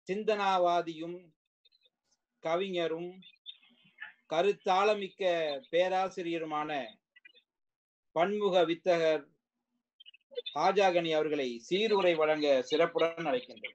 சிந்தனாவாதியும் கவிஞரும் கருத்தாளமிக்க பேராசிரியருமான பன்முக வித்தகர் ஹாஜாகனி அவர்களை சீருரை வழங்க சிறப்புடன் அழைக்கின்றோம்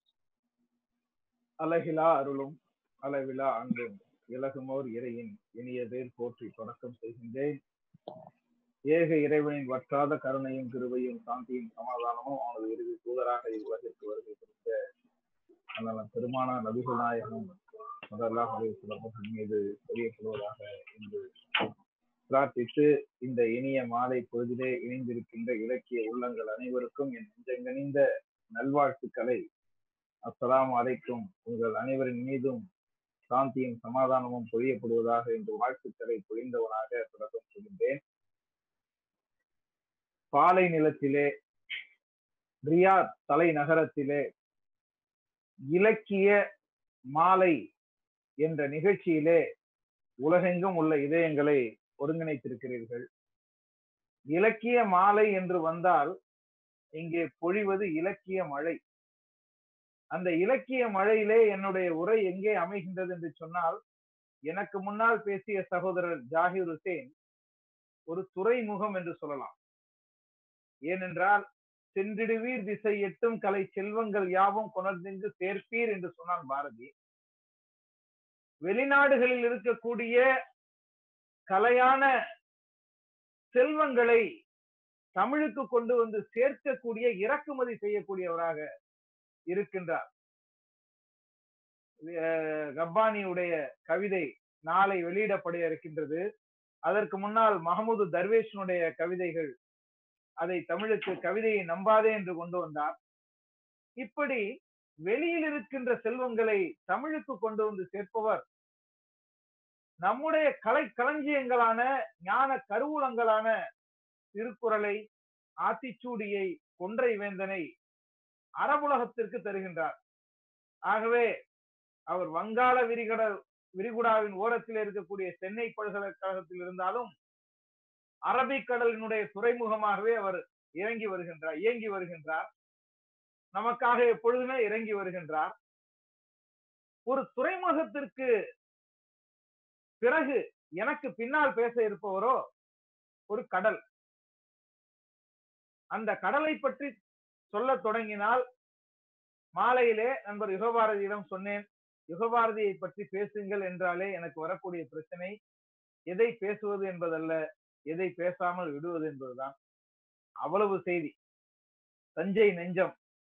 அழகிலா அருளும் அளவிலா அன்பும் இலகுமோர் இறையின் இனிய பேர் போற்றி தொடக்கம் செய்கின்றேன் ஏக இறைவனின் வற்றாத கருணையும் கிருபையும் சாந்தியும் சமாதானமும் அவனது இறுதி தூதராக இவ்வுலகிற்கு வருகை கொடுத்த அந்த பெருமான நபிகள் நாயகம் முதலாக அவர்கள் மீது தெரியப்படுவதாக என்று பிரார்த்தித்து இந்த இனிய மாலை பொழுதிலே இணைந்திருக்கின்ற இலக்கிய உள்ளங்கள் அனைவருக்கும் என் நெஞ்சங்கனிந்த நல்வாழ்த்துக்களை அஸ்ஸலாம் அலைக்கும் உங்கள் அனைவரின் மீதும் சாந்தியும் சமாதானமும் பொழியப்படுவதாக என்று வாழ்த்துக்களை பொழிந்தவனாக தொடக்கம் செய்கின்றேன் பாலை நிலத்திலே ரியாத் தலைநகரத்திலே இலக்கிய மாலை என்ற நிகழ்ச்சியிலே உலகெங்கும் உள்ள இதயங்களை ஒருங்கிணைத்திருக்கிறீர்கள் இலக்கிய மாலை என்று வந்தால் இங்கே பொழிவது இலக்கிய மழை அந்த இலக்கிய மழையிலே என்னுடைய உரை எங்கே அமைகின்றது என்று சொன்னால் எனக்கு முன்னால் பேசிய சகோதரர் ஜாகிர் ஹுசேன் ஒரு துறைமுகம் என்று சொல்லலாம் ஏனென்றால் சென்றிடுவீர் திசை எட்டும் கலை செல்வங்கள் யாவும் கொணர்ந்து சேர்ப்பீர் என்று சொன்னான் பாரதி வெளிநாடுகளில் இருக்கக்கூடிய கலையான செல்வங்களை தமிழுக்கு கொண்டு வந்து சேர்க்கக்கூடிய இறக்குமதி செய்யக்கூடியவராக இருக்கின்றார் ரப்பானியுடைய கவிதை நாளை வெளியிடப்பட இருக்கின்றது அதற்கு முன்னால் மஹமூது தர்வேஷனுடைய கவிதைகள் அதை தமிழுக்கு கவிதையை நம்பாதே என்று கொண்டு வந்தார் இப்படி வெளியில் இருக்கின்ற செல்வங்களை தமிழுக்கு கொண்டு வந்து சேர்ப்பவர் நம்முடைய கலை களஞ்சியங்களான ஞான கருவூலங்களான திருக்குறளை ஆத்திச்சூடியை கொன்றை வேந்தனை அரபுலகத்திற்கு தருகின்றார் ஆகவே அவர் வங்காள விரிகடல் விரிகுடாவின் ஓரத்தில் இருக்கக்கூடிய சென்னை பல்கலைக்கழகத்தில் இருந்தாலும் அரபிக்கடலினுடைய துறைமுகமாகவே அவர் இறங்கி வருகின்றார் இயங்கி வருகின்றார் நமக்காக எப்பொழுதுமே இறங்கி வருகின்றார் ஒரு துறைமுகத்திற்கு பிறகு எனக்கு பின்னால் பேச இருப்பவரோ ஒரு கடல் அந்த கடலை பற்றி சொல்ல தொடங்கினால் மாலையிலே நண்பர் யுகபாரதியிடம் சொன்னேன் யுகபாரதியை பற்றி பேசுங்கள் என்றாலே எனக்கு வரக்கூடிய பிரச்சனை எதை பேசுவது என்பதல்ல எதை பேசாமல் விடுவது என்பதுதான் அவ்வளவு செய்தி தஞ்சை நெஞ்சம்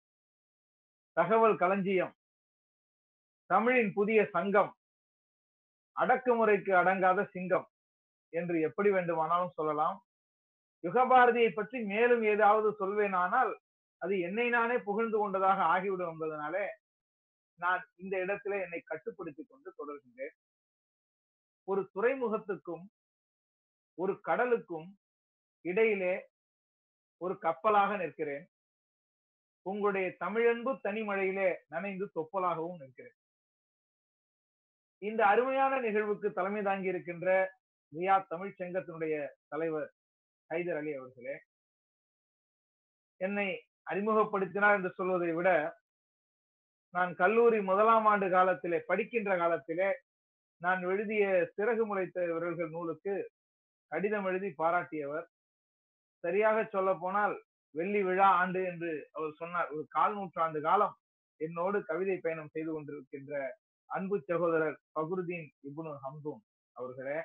தகவல் களஞ்சியம் தமிழின் புதிய சங்கம் அடக்குமுறைக்கு அடங்காத சிங்கம் என்று எப்படி வேண்டுமானாலும் சொல்லலாம் யுகபாரதியை பற்றி மேலும் ஏதாவது சொல்வேனானால் அது என்னை நானே புகழ்ந்து கொண்டதாக ஆகிவிடும் என்பதனாலே நான் இந்த இடத்துல என்னை கட்டுப்படுத்திக் கொண்டு தொடர்கின்றேன் ஒரு துறைமுகத்துக்கும் ஒரு கடலுக்கும் இடையிலே ஒரு கப்பலாக நிற்கிறேன் உங்களுடைய தமிழன்பு தனிமழையிலே நனைந்து தொப்பலாகவும் நிற்கிறேன் இந்த அருமையான நிகழ்வுக்கு தலைமை தாங்கி இருக்கின்ற ரியா தமிழ் சங்கத்தினுடைய தலைவர் ஹைதர் அலி அவர்களே என்னை அறிமுகப்படுத்தினார் என்று சொல்வதை விட நான் கல்லூரி முதலாம் ஆண்டு காலத்திலே படிக்கின்ற காலத்திலே நான் எழுதிய சிறகு முளைத்த விரல்கள் நூலுக்கு கடிதம் எழுதி பாராட்டியவர் சரியாக சொல்ல போனால் வெள்ளி விழா ஆண்டு என்று அவர் சொன்னார் ஒரு கால் நூற்றாண்டு காலம் என்னோடு கவிதை பயணம் செய்து கொண்டிருக்கின்ற அன்பு சகோதரர் பகுருதீன் இப்னு ஹம்தூன் அவர்களே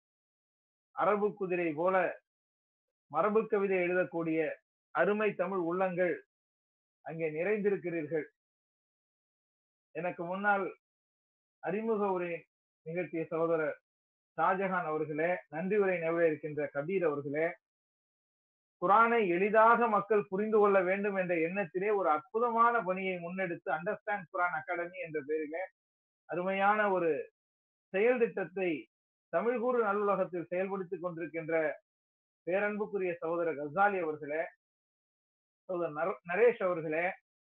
அரபு குதிரை போல மரபு கவிதை எழுதக்கூடிய அருமை தமிழ் உள்ளங்கள் அங்கே நிறைந்திருக்கிறீர்கள் எனக்கு முன்னால் அறிமுக உரை நிகழ்த்திய சகோதரர் ஷாஜஹான் அவர்களே நன்றி உரை நெவல இருக்கின்ற கபீர் அவர்களே குரானை எளிதாக மக்கள் புரிந்து கொள்ள வேண்டும் என்ற எண்ணத்திலே ஒரு அற்புதமான பணியை முன்னெடுத்து அண்டர்ஸ்டாண்ட் குரான் அகாடமி என்ற பெயரிலே அருமையான ஒரு செயல் திட்டத்தை தமிழ்கூறு நல்லுலகத்தில் செயல்படுத்திக் கொண்டிருக்கின்ற பேரன்புக்குரிய சகோதரர் கசாலி அவர்களே சகோதரர் நரேஷ் அவர்களே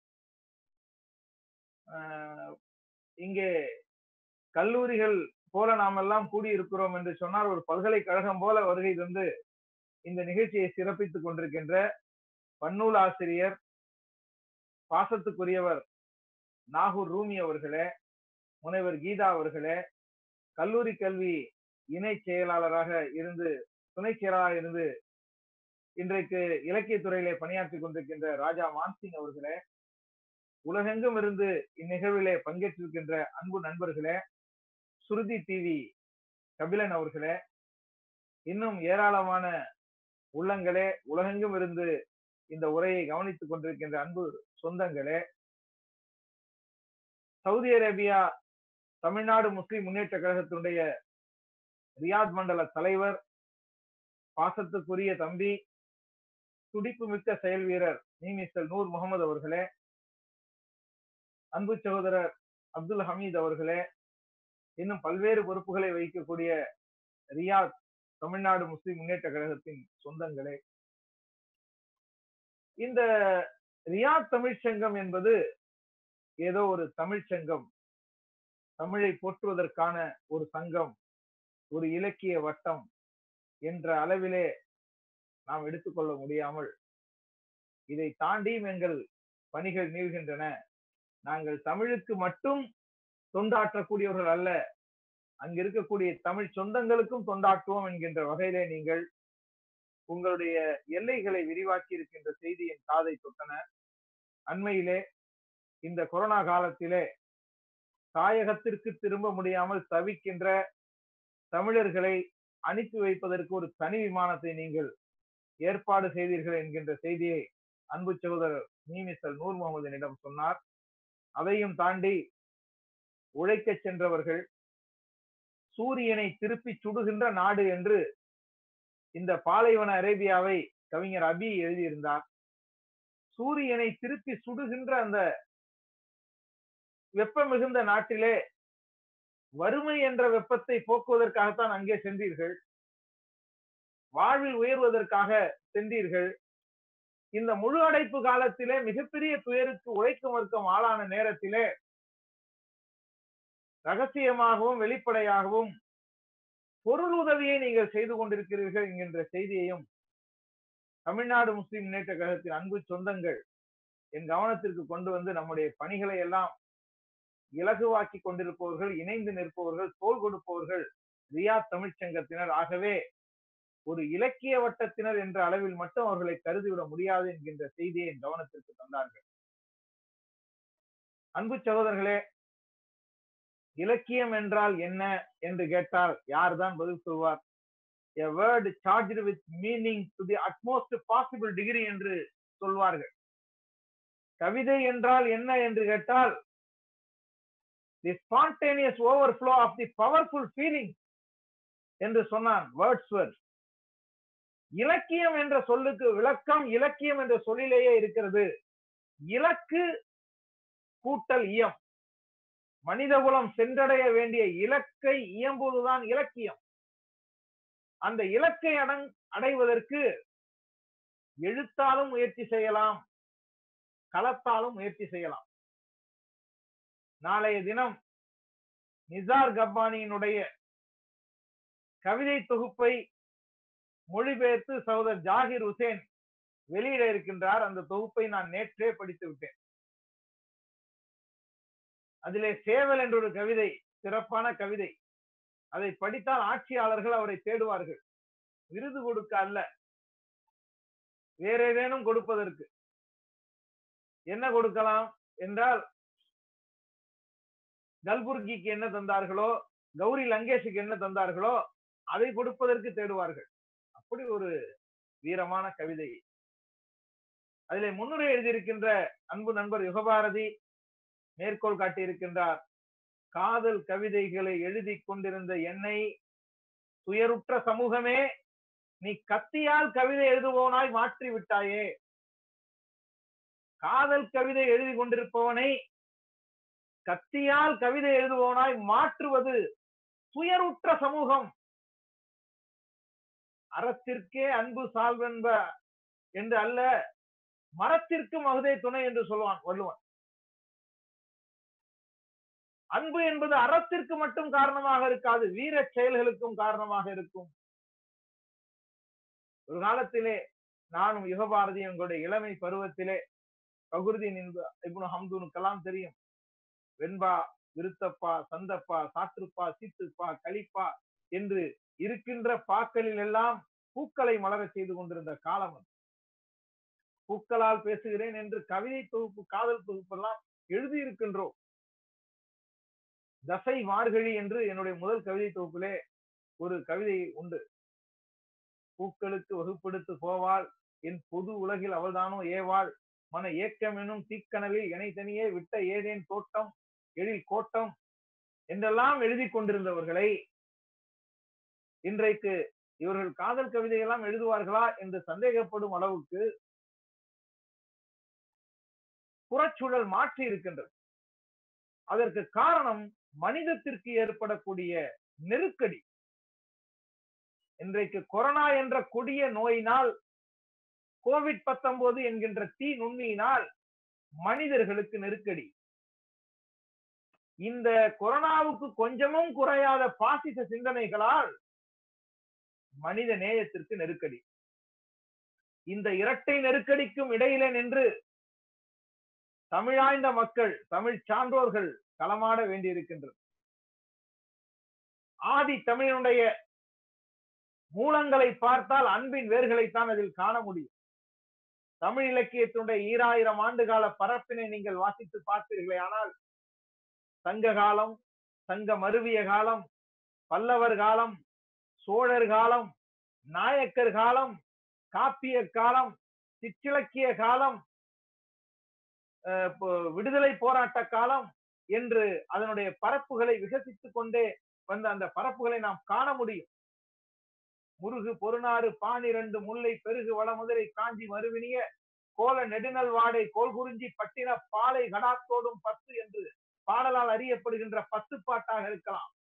இங்கே கல்லூரிகள் போல நாம் எல்லாம் கூடியிருக்கிறோம் என்று சொன்னால் ஒரு பல்கலைக்கழகம் போல வருகை தந்து இந்த நிகழ்ச்சியை சிறப்பித்துக் கொண்டிருக்கின்ற பன்னூல் ஆசிரியர் பாசத்துக்குரியவர் நாகூர் ரூமி அவர்களே முனைவர் கீதா அவர்களே கல்லூரி கல்வி இணை செயலாளராக இருந்து துணை செயலாளராக இருந்து இன்றைக்கு இலக்கியத்துறையிலே பணியாற்றி கொண்டிருக்கின்ற ராஜா மான்சிங் அவர்களே உலகெங்கும் இருந்து இந்நிகழ்விலே பங்கேற்றிருக்கின்ற அன்பு நண்பர்களே சுருதி டிவி கபிலன் அவர்களே இன்னும் ஏராளமான உள்ளங்களே உலகெங்கும் இருந்து இந்த உரையை கவனித்துக் கொண்டிருக்கின்ற அன்பு சொந்தங்களே Saudi Arabia Tamil Nadu Muslim Munnetra கழகத்தினுடைய ரியாத் மண்டல தலைவர் பாசத்துக்குரிய தம்பி துடிப்பு மிக்க செயல் வீரர் நீமிஸ்டர் நூர் முகமது அவர்களே அன்பு சகோதரர் அப்துல் ஹமீத் அவர்களே இன்னும் பல்வேறு பொறுப்புகளை வகிக்கக்கூடிய ரியாத் தமிழ்நாடு முஸ்லிம் முன்னேற்ற கழகத்தின் சொந்தங்களே இந்த ரியாத் தமிழ் சங்கம் என்பது ஏதோ ஒரு தமிழ் சங்கம் தமிழை போற்றுவதற்கான ஒரு சங்கம் ஒரு இலக்கிய வட்டம் என்ற அளவிலே நாம் எடுத்துக்கொள்ள முடியாமல் இதை தாண்டியும் எங்கள் பணிகள் நீள்கின்றன நாங்கள் தமிழுக்கு மட்டும் தொண்டாற்றக்கூடியவர்கள் அல்ல அங்க இருக்கக்கூடிய தமிழ் சொந்தங்களுக்கும் தொண்டாற்றுவோம் என்கின்ற வகையிலே நீங்கள் உங்களுடைய எல்லைகளை விரிவாக்கி இருக்கின்ற செய்தியின் காதை தொட்டன அண்மையிலே இந்த கொரோனா காலத்திலே தாயகத்திற்கு திரும்ப முடியாமல் தவிக்கின்ற தமிழர்களை அனுப்பி வைப்பதற்கு ஒரு தனி விமானத்தை நீங்கள் ஏற்பாடு செய்தீர்கள் என்கின்ற செய்தியை அன்பு சகோதரர் நீமிசல் நூர் முகமதனிடம் சொன்னார் அதையும் தாண்டி உழைக்க சென்றவர்கள் சூரியனை திருப்பி சுடுகின்ற நாடு என்று இந்த பாலைவன அரேபியாவை கவிஞர் அபி எழுதியிருந்தார் சூரியனை திருப்பி சுடுகின்ற அந்த வெப்பம் மிகுந்த நாட்டிலே வறுமை என்ற வெப்பத்தை போக்குவதற்காகத்தான் அங்கே சென்றீர்கள் வாழ்வில் உயர்வதற்காக சென்றீர்கள் இந்த முழு அடைப்பு காலத்திலே மிகப்பெரிய துயருக்கு உழைக்கும் வர்க்கம் ஆளான நேரத்திலே ரகசியமாகவும் வெளிப்படையாகவும் பொருள் உதவியை நீங்கள் செய்து கொண்டிருக்கிறீர்கள் என்கின்ற செய்தியையும் தமிழ்நாடு முஸ்லிம் முன்னேற்ற கழகத்தின் அன்பு சொந்தங்கள் என் கவனத்திற்கு கொண்டு வந்து நம்முடைய பணிகளை எல்லாம் இலகுவாக்கி கொண்டிருப்பவர்கள் இணைந்து நிற்பவர்கள் தோல் கொடுப்பவர்கள் ரியாத் தமிழ்ச்சங்கத்தினர் ஆகவே ஒரு இலக்கிய வட்டத்தினர் என்ற அளவில் மட்டும் அவர்களை கருதிவிட முடியாது என்கின்ற செய்தியை என் கவனத்திற்கு தந்தார்கள் அன்பு சகோதரர்களே இலக்கியம் என்றால் என்ன என்று கேட்டால் யார்தான் பதில் சொல்வார் a word charged with meaning to the utmost possible degree என்று சொல்வார்கள் கவிதை என்றால் என்ன என்று கேட்டால் the spontaneous overflow of the powerful feeling என்று சொன்னான் வேர்ட்ஸ்வர்த் இலக்கியம் என்ற சொல்லுக்கு விளக்கம் இலக்கியம் என்ற சொல்லிலேயே இருக்கிறது இலக்கு கூட்டல் இயம் மனிதகுலம் சென்றடைய வேண்டிய இலக்கை இயம்புவதுதான் இலக்கியம் அந்த இலக்கை அடங் அடைவதற்கு எழுத்தாலும் முயற்சி செய்யலாம் களத்தாலும் முயற்சி செய்யலாம் நாளைய தினம் நிசார் கப்பானியினுடைய கவிதை தொகுப்பை மொழிபெயர்த்து சகோதரர் ஜாகிர் ஹுசேன் வெளியிட இருக்கின்றார் அந்த தொகுப்பை நான் நேற்றே படித்து விட்டேன் அதிலே சேவல் என்ற ஒரு கவிதை சிறப்பான கவிதை அதை படித்தால் ஆட்சியாளர்கள் அவரை தேடுவார்கள் விருது கொடுக்க அல்ல வேற ஏதேனும் கொடுப்பதற்கு என்ன கொடுக்கலாம் என்றால் கல்புர்கிக்கு என்ன தந்தார்களோ கௌரி லங்கேஷுக்கு என்ன தந்தார்களோ அதை கொடுப்பதற்கு தேடுவார்கள் அப்படி ஒரு வீரமான கவிதை அதிலே முன்னுரை எழுதியிருக்கின்ற அன்பு நண்பர் யுகபாரதி மேற்கோள் காட்டியிருக்கின்றார் காதல் கவிதைகளை எழுதி கொண்டிருந்த என்னை துயருற்ற சமூகமே நீ கத்தியால் கவிதை எழுதுபவனாய் மாற்றி விட்டாயே காதல் கவிதை எழுதி கொண்டிருப்பவனை கத்தியால் கவிதை எழுதுபவனாய் மாற்றுவது துயருற்ற சமூகம் அறத்திற்கே அன்பு சால்வென்ப என்று அல்ல மரத்திற்கும் மகுதை துணை என்று சொல்லுவான் வள்ளுவன் அன்பு என்பது அறத்திற்கு மட்டும் காரணமாக இருக்காது வீர செயல்களுக்கும் காரணமாக இருக்கும் ஒரு காலத்திலே நானும் யுகபாரதி எங்களுடைய இளமை பருவத்திலே பகுருதீன் இப்னு ஹம்தூனுக்கெல்லாம் தெரியும் வெண்பா விருத்தப்பா சந்தப்பா சாற்றுப்பா சீத்துப்பா களிப்பா என்று இருக்கின்ற பாக்களில் எல்லாம் பூக்களை மலரச் செய்து கொண்டிருந்த காலம் அது பூக்களால் பேசுகிறேன் என்று கவிதை தொகுப்பு காதல் தொகுப்பெல்லாம் எழுதியிருக்கின்றோம் தசை மார்கழி என்று என்னுடைய முதல் கவிதை தொகுப்பிலே ஒரு கவிதை உண்டு பூக்களுக்கு வகுப்படுத்து போவாள் என் பொது உலகில் அவள்தானோ ஏவாள் மன ஏக்கம் எனும் தீக்கனலில் எனை தனியே விட்ட ஏதேன் தோட்டம் எழில் கோட்டம் என்றெல்லாம் எழுதி கொண்டிருந்தவர்களை இன்றைக்கு இவர்கள் காதல் கவிதையெல்லாம் எழுதுவார்களா என்று சந்தேகப்படும் அளவுக்கு புறச்சூழல் மாற்றி இருக்கின்றது அதற்கு காரணம் மனிதத்திற்கு ஏற்படக்கூடிய நெருக்கடி இன்றைக்கு கொரோனா என்ற கொடிய நோயினால் கோவிட் பத்தொன்பது என்கின்ற தீ நுண்ணியினால் மனிதர்களுக்கு நெருக்கடி இந்த கொரோனாவுக்கு கொஞ்சமும் குறையாத பாசிச சிந்தனைகளால் மனித நேயத்திற்கு நெருக்கடி இந்த இரட்டை நெருக்கடிக்கும் இடையிலே நின்று தமிழாய்ந்த மக்கள் தமிழ் சான்றோர்கள் களமாட வேண்டியிருக்கின்றது ஆதி தமிழனுடைய மூலங்களை பார்த்தால் அன்பின் வேர்களைத்தான் அதில் காண முடியும் தமிழ் இலக்கியத்தினுடைய ஈராயிரம் ஆண்டு கால பரப்பினை நீங்கள் வாசித்து பார்த்தீர்களே ஆனால் சங்க காலம் சங்க மருவிய காலம் பல்லவர் காலம் சோழர் காலம் நாயக்கர் காலம் காப்பிய காலம் சிற்றிலக்கிய காலம் விடுதலை போராட்ட காலம் என்று அதனுடைய பரப்புகளை விகசித்துக் கொண்டே வந்த அந்த பரப்புகளை நாம் காண முடியும் முருகு பொருநாறு பானிரண்டு முல்லை பெருகு வளமுதிரை காஞ்சி மறுவினிய கோல நெடுநல் வாடை கோல் குறிஞ்சி பட்டின பாலை கடாத்தோடும் பத்து என்று பாடலால் அறியப்படுகின்ற பத்து பாட்டாக இருக்கலாம்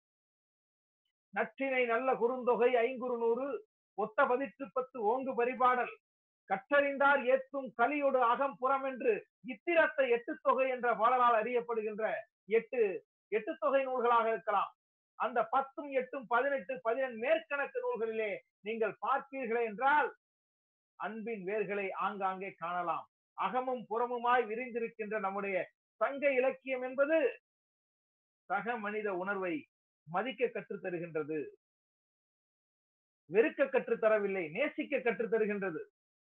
நற்றினை நல்ல குறுந்தொகை ஐங்குறு நூறு ஒத்த பதிற்று பத்து ஓங்கு பரிபாடல் கற்றறிந்தார் ஏத்தும் கலியோடு அகம் புறம் என்று இத்திரத்தை எட்டு தொகை என்ற பாடலால் அறியப்படுகின்ற எட்டு எட்டு தொகை நூல்களாக இருக்கலாம் அந்த பத்தும் எட்டும் பதினெட்டு பதினெண்டு மேற்கணக்கு நூல்களிலே நீங்கள் பார்ப்பீர்களே என்றால் அன்பின் வேர்களை ஆங்காங்கே காணலாம் அகமும் புறமுமாய் விரிந்திருக்கின்ற நம்முடைய சங்க இலக்கியம் என்பது சக மனித உணர்வை மதிக்க கற்றுத் தருகின்றது வெறுக்க கற்றுத்தரவில்லை நேசிக்க கற்றுத் தருகின்றது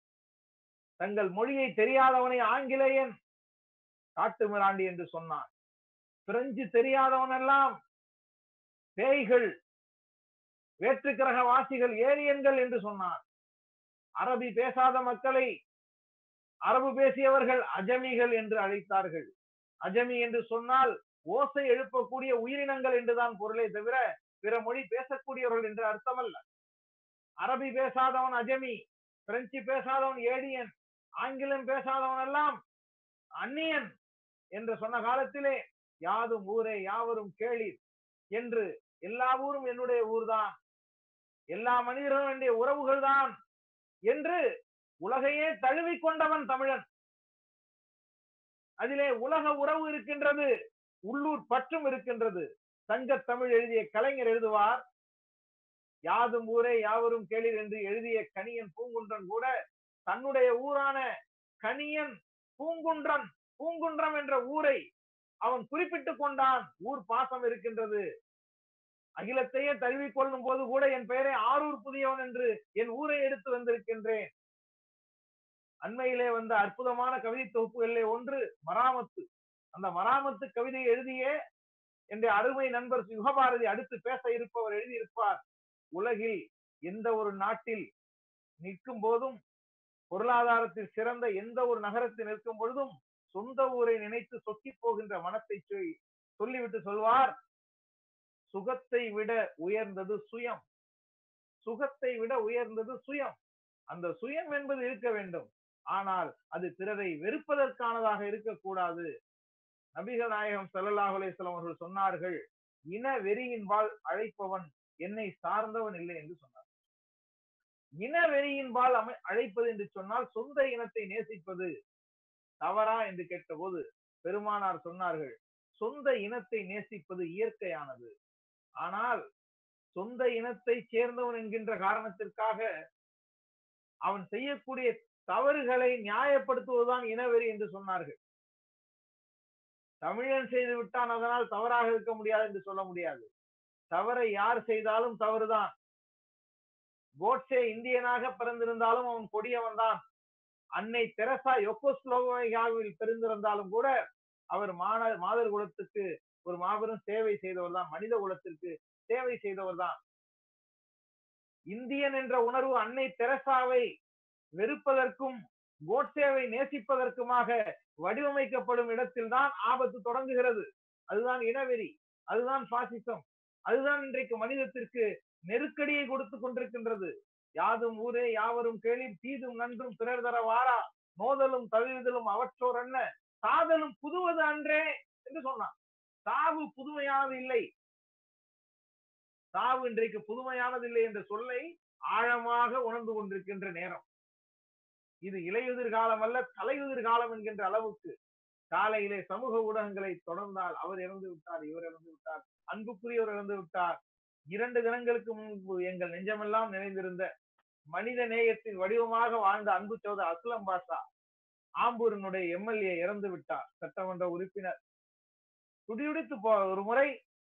தங்கள் மொழியை தெரியாதவனை ஆங்கிலேயன் காட்டு மிராண்டி என்று சொன்னான் பிரெஞ்சு தெரியாதவன் எல்லாம் பேய்கள் வேற்று கிரக வாசிகள் ஏரியன்கள் என்று சொன்னார் அரபி பேசாத மக்களை அரபு பேசியவர்கள் அஜமிகள் என்று அழைத்தார்கள் அஜமி என்று சொன்னால் ஓசை எழுப்பக்கூடிய உயிரினங்கள் என்றுதான் பொருளே தவிர பிற மொழி பேசக்கூடியவர்கள் என்று அர்த்தமல்ல அரபி பேசாதவன் அஜமி பிரெஞ்சு பேசாதவன் ஏடியன் ஆங்கிலம் பேசாதவன் எல்லாம் அந்நியன் என்று சொன்ன காலத்திலே யாதும் ஊரே யாவரும் கேளீர் என்று எல்லா ஊரும் என்னுடைய ஊர்தான் எல்லா மனிதர்களும் என்னுடைய உறவுகள் தான் என்று உலகையே தழுவி கொண்டவன் தமிழன் அதிலே உலக உறவு இருக்கின்றது உள்ளூர் பற்றும் இருக்கின்றது தங்க தமிழ் எழுதிய கலைஞர் எழுதுவார் யாதும் ஊரே யாவரும் கேளீர் என்று எழுதிய கணியன் பூங்குன்றன் கூட தன்னுடைய ஊரான கணியன் பூங்குன்றன் பூங்குன்றம் என்ற ஊரை அவன் குறிப்பிட்டுக் கொண்டான் ஊர் பாசம் இருக்கின்றது அகிலத்தையே தழுவி கொள்ளும் போது கூட என் பெயரை ஆரூர் புதியவன் என்று என் ஊரை எடுத்து வந்திருக்கின்றேன் அண்மையிலே வந்த அற்புதமான கவிதை தொகுப்புகளிலே ஒன்று மராமத்து அந்த மராமத்து கவிதை எழுதிய என்ற அருமை நண்பர் யுகபாரதி அடுத்து பேச இருப்பவர் எழுதியிருப்பார் உலகில் எந்த ஒரு நாட்டில் நிற்கும் போதும் பொருளாதாரத்தில் சிறந்த எந்த ஒரு நகரத்தில் நிற்கும் பொழுதும் சொந்த ஊரை நினைத்து சொக்கி போகின்ற மனத்தை சொல்லிவிட்டு சொல்வார் சுகத்தை விட உயர்ந்தது சுயம் சுகத்தை விட உயர்ந்தது சுயம் அந்த சுயம் என்பது இருக்க வேண்டும் ஆனால் அது பிறரை வெறுப்பதற்கானதாக இருக்கக்கூடாது நபிகள் நாயகம் சல்லல்லாஹ் அலிஸ்லாம் அவர்கள் சொன்னார்கள் இன வெறியின்பால் அழைப்பவன் என்னை சார்ந்தவன் இல்லை என்று சொன்னார் இன வெறியின்பால் அமை அழைப்பது என்று சொன்னால் சொந்த இனத்தை நேசிப்பது தவறா என்று கேட்டபோது பெருமானார் சொன்னார்கள் சொந்த இனத்தை நேசிப்பது இயற்கையானது ஆனால் சொந்த இனத்தை சேர்ந்தவன் என்கின்ற காரணத்திற்காக அவன் செய்யக்கூடிய தவறுகளை நியாயப்படுத்துவதுதான் இனவெறி என்று சொன்னார்கள் தமிழன் செய்து விட்டான் அதனால் தவறாக இருக்க முடியாது என்று சொல்ல முடியாது தவறை யார் செய்தாலும் தவறுதான் கோட்சே இந்தியனாக பிறந்திருந்தாலும் அவன் கொடியவன் தான் அன்னை தெரசா யொக்கோஸ்லோவாவில் பிறந்திருந்தாலும் கூட அவர் மான மாதர் குலத்துக்கு ஒரு மாபெரும் சேவை செய்தவர் தான் மனித குலத்திற்கு சேவை செய்தவர் தான் இந்தியன் என்ற உணர்வு அன்னை தெரசாவை வெறுப்பதற்கும் கோட்சேவை நேசிப்பதற்குமாக வடிவமைக்கப்படும் இடத்தில் தான் ஆபத்து தொடங்குகிறது அதுதான் இனவெறி அதுதான் பாசிசம் அதுதான் இன்றைக்கு மனிதத்திற்கு நெருக்கடியை கொடுத்து கொண்டிருக்கின்றது யாதும் ஊரே யாவரும் கேள்வி தீதும் நன்றும் பிறர் தர வாரா நோதலும் தவிர்தலும் அவற்றோர் என்ன சாதலும் புதுவது அன்றே என்று சொன்னான் சாவு புதுமையானது இல்லை சாவு இன்றைக்கு புதுமையானது இல்லை என்ற சொல்லை ஆழமாக உணர்ந்து கொண்டிருக்கின்ற நேரம் இது இலையுதிர் காலம் அல்ல தலையுதிர் காலம் என்கின்ற அளவுக்கு காலையிலே சமூக ஊடகங்களை தொடர்ந்தால் அவர் இறந்து விட்டார் இவர் இறந்து விட்டார் அன்புக்குரியவர் இறந்து விட்டார் இரண்டு தினங்களுக்கு முன்பு எங்கள் நெஞ்சமெல்லாம் நிறைந்திருந்த மனித நேயத்தின் வடிவமாக வாழ்ந்த அன்பு சோத அஸ்லம் பாஷா ஆம்பூரினுடைய எம்எல்ஏ இறந்து விட்டார் சட்டமன்ற உறுப்பினர் துடியுடித்து போ ஒரு முறை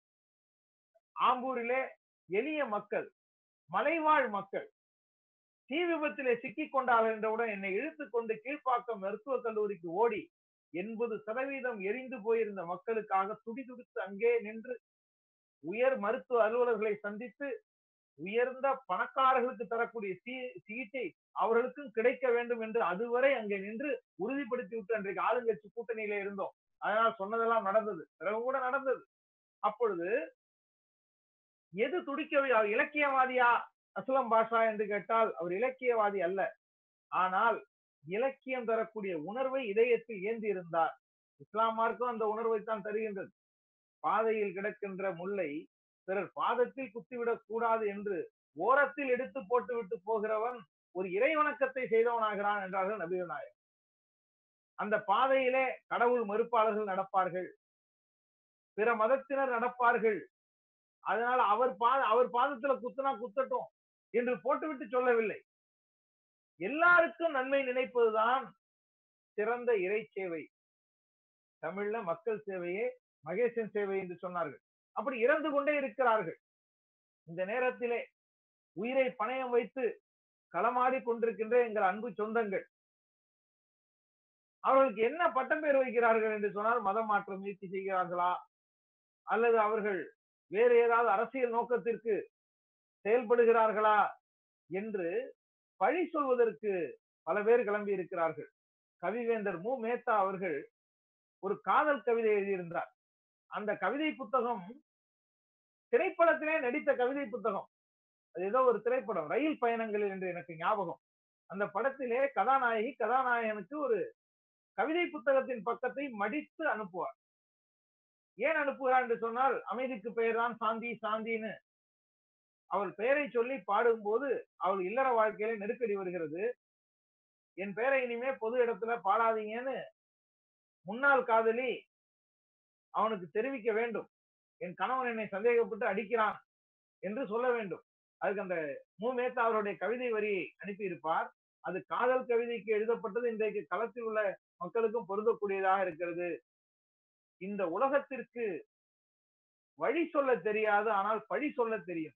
ஆம்பூரிலே எளிய மக்கள் மலைவாழ் மக்கள் தீ விபத்திலே சிக்கிக் கொண்டார்கள் என்றவுடன் என்னை இழுத்துக் கொண்டு கீழ்ப்பாக்கம் மருத்துவக் கல்லூரிக்கு ஓடி எண்பது சதவீதம் எரிந்து போயிருந்த மக்களுக்காக துடி துடித்து அங்கே நின்று உயர் மருத்துவ அலுவலர்களை சந்தித்து உயர்ந்த பணக்காரர்களுக்கு தரக்கூடிய சிகிச்சை அவர்களுக்கும் கிடைக்க வேண்டும் என்று அதுவரை அங்கே நின்று உறுதிப்படுத்தி விட்டு அன்றைக்கு ஆளுங்கட்சி கூட்டணியில இருந்தோம் அதனால் சொன்னதெல்லாம் நடந்தது பிறகு கூட நடந்தது அப்பொழுது எது துடிக்கவே அவர் இலக்கியவாதியா அஸ்லம் பாஷா என்று கேட்டால் அவர் இலக்கியவாதி அல்ல ஆனால் இலக்கியம் தரக்கூடிய உணர்வை இதயத்தில் ஏந்தி இருந்தார் இஸ்லாம் மார்க்கும் அந்த உணர்வை தான் தருகின்றது பாதையில் கிடக்கின்ற முல்லை பிறர் பாதத்தில் குத்திவிடக் கூடாது என்று ஓரத்தில் எடுத்து போட்டு விட்டு போகிறவன் ஒரு இறை வணக்கத்தை செய்தவனாகிறான் என்றார்கள் நபிகள் நாயகம் அந்த பாதையிலே கடவுள் மறுப்பாளர்கள் நடப்பார்கள் பிற மதத்தினர் நடப்பார்கள் அதனால அவர் பாத அவர் பாதத்துல குத்துனா குத்தட்டும் என்று போட்டுவிட்டு சொல்லவில்லை எல்லாருக்கும் நன்மை நினைப்பதுதான் சிறந்த இறை சேவை தமிழ்ல மக்கள் சேவையே மகேசன் சேவை என்று சொன்னார்கள் அப்படி இறந்து கொண்டே இருக்கிறார்கள் இந்த நேரத்திலே உயிரை பணயம் வைத்து களமாடி கொண்டிருக்கின்ற எங்கள் அன்பு சொந்தங்கள் அவர்களுக்கு என்ன பட்டம் பேர் வைக்கிறார்கள் என்று சொன்னால் மதம் மாற்ற முயற்சி செய்கிறார்களா அல்லது அவர்கள் வேறு ஏதாவது அரசியல் நோக்கத்திற்கு செயல்படுகிறார்களா என்று பழி சொல்வதற்கு பல பேர் கிளம்பி இருக்கிறார்கள் கவிவேந்தர் மு மேத்தா அவர்கள் ஒரு காதல் கவிதை எழுதியிருந்தார் அந்த கவிதை புத்தகம் திரைப்படத்திலே நடித்த கவிதை புத்தகம் அது ஏதோ ஒரு திரைப்படம் ரயில் பயணங்களில் என்று எனக்கு ஞாபகம் அந்த படத்திலே கதாநாயகி கதாநாயகனுக்கு ஒரு கவிதை புத்தகத்தின் பக்கத்தை மடித்து அனுப்புவார் ஏன் அனுப்புகிறார் என்று சொன்னால் அமைதிக்கு பெயர் தான் சாந்தி சாந்தின்னு அவள் பெயரை சொல்லி பாடும்போது அவள் இல்லற வாழ்க்கையில நெருக்கடி வருகிறது என் பெயரை இனிமே பொது இடத்துல பாடாதீங்கன்னு முன்னாள் காதலி அவனுக்கு தெரிவிக்க வேண்டும் என் கணவன் என்னை சந்தேகப்பட்டு அடிக்கிறான் என்று சொல்ல வேண்டும் அதுக்கு அந்த மு மேத்தா அவருடைய கவிதை வரியை அனுப்பியிருப்பார் அது காதல் கவிதைக்கு எழுதப்பட்டது இன்றைக்கு களத்தில் உள்ள மக்களுக்கும் பொருந்தக்கூடியதாக இருக்கிறது இந்த உலகத்திற்கு வழி சொல்ல தெரியாது ஆனால் பழி சொல்ல தெரியும்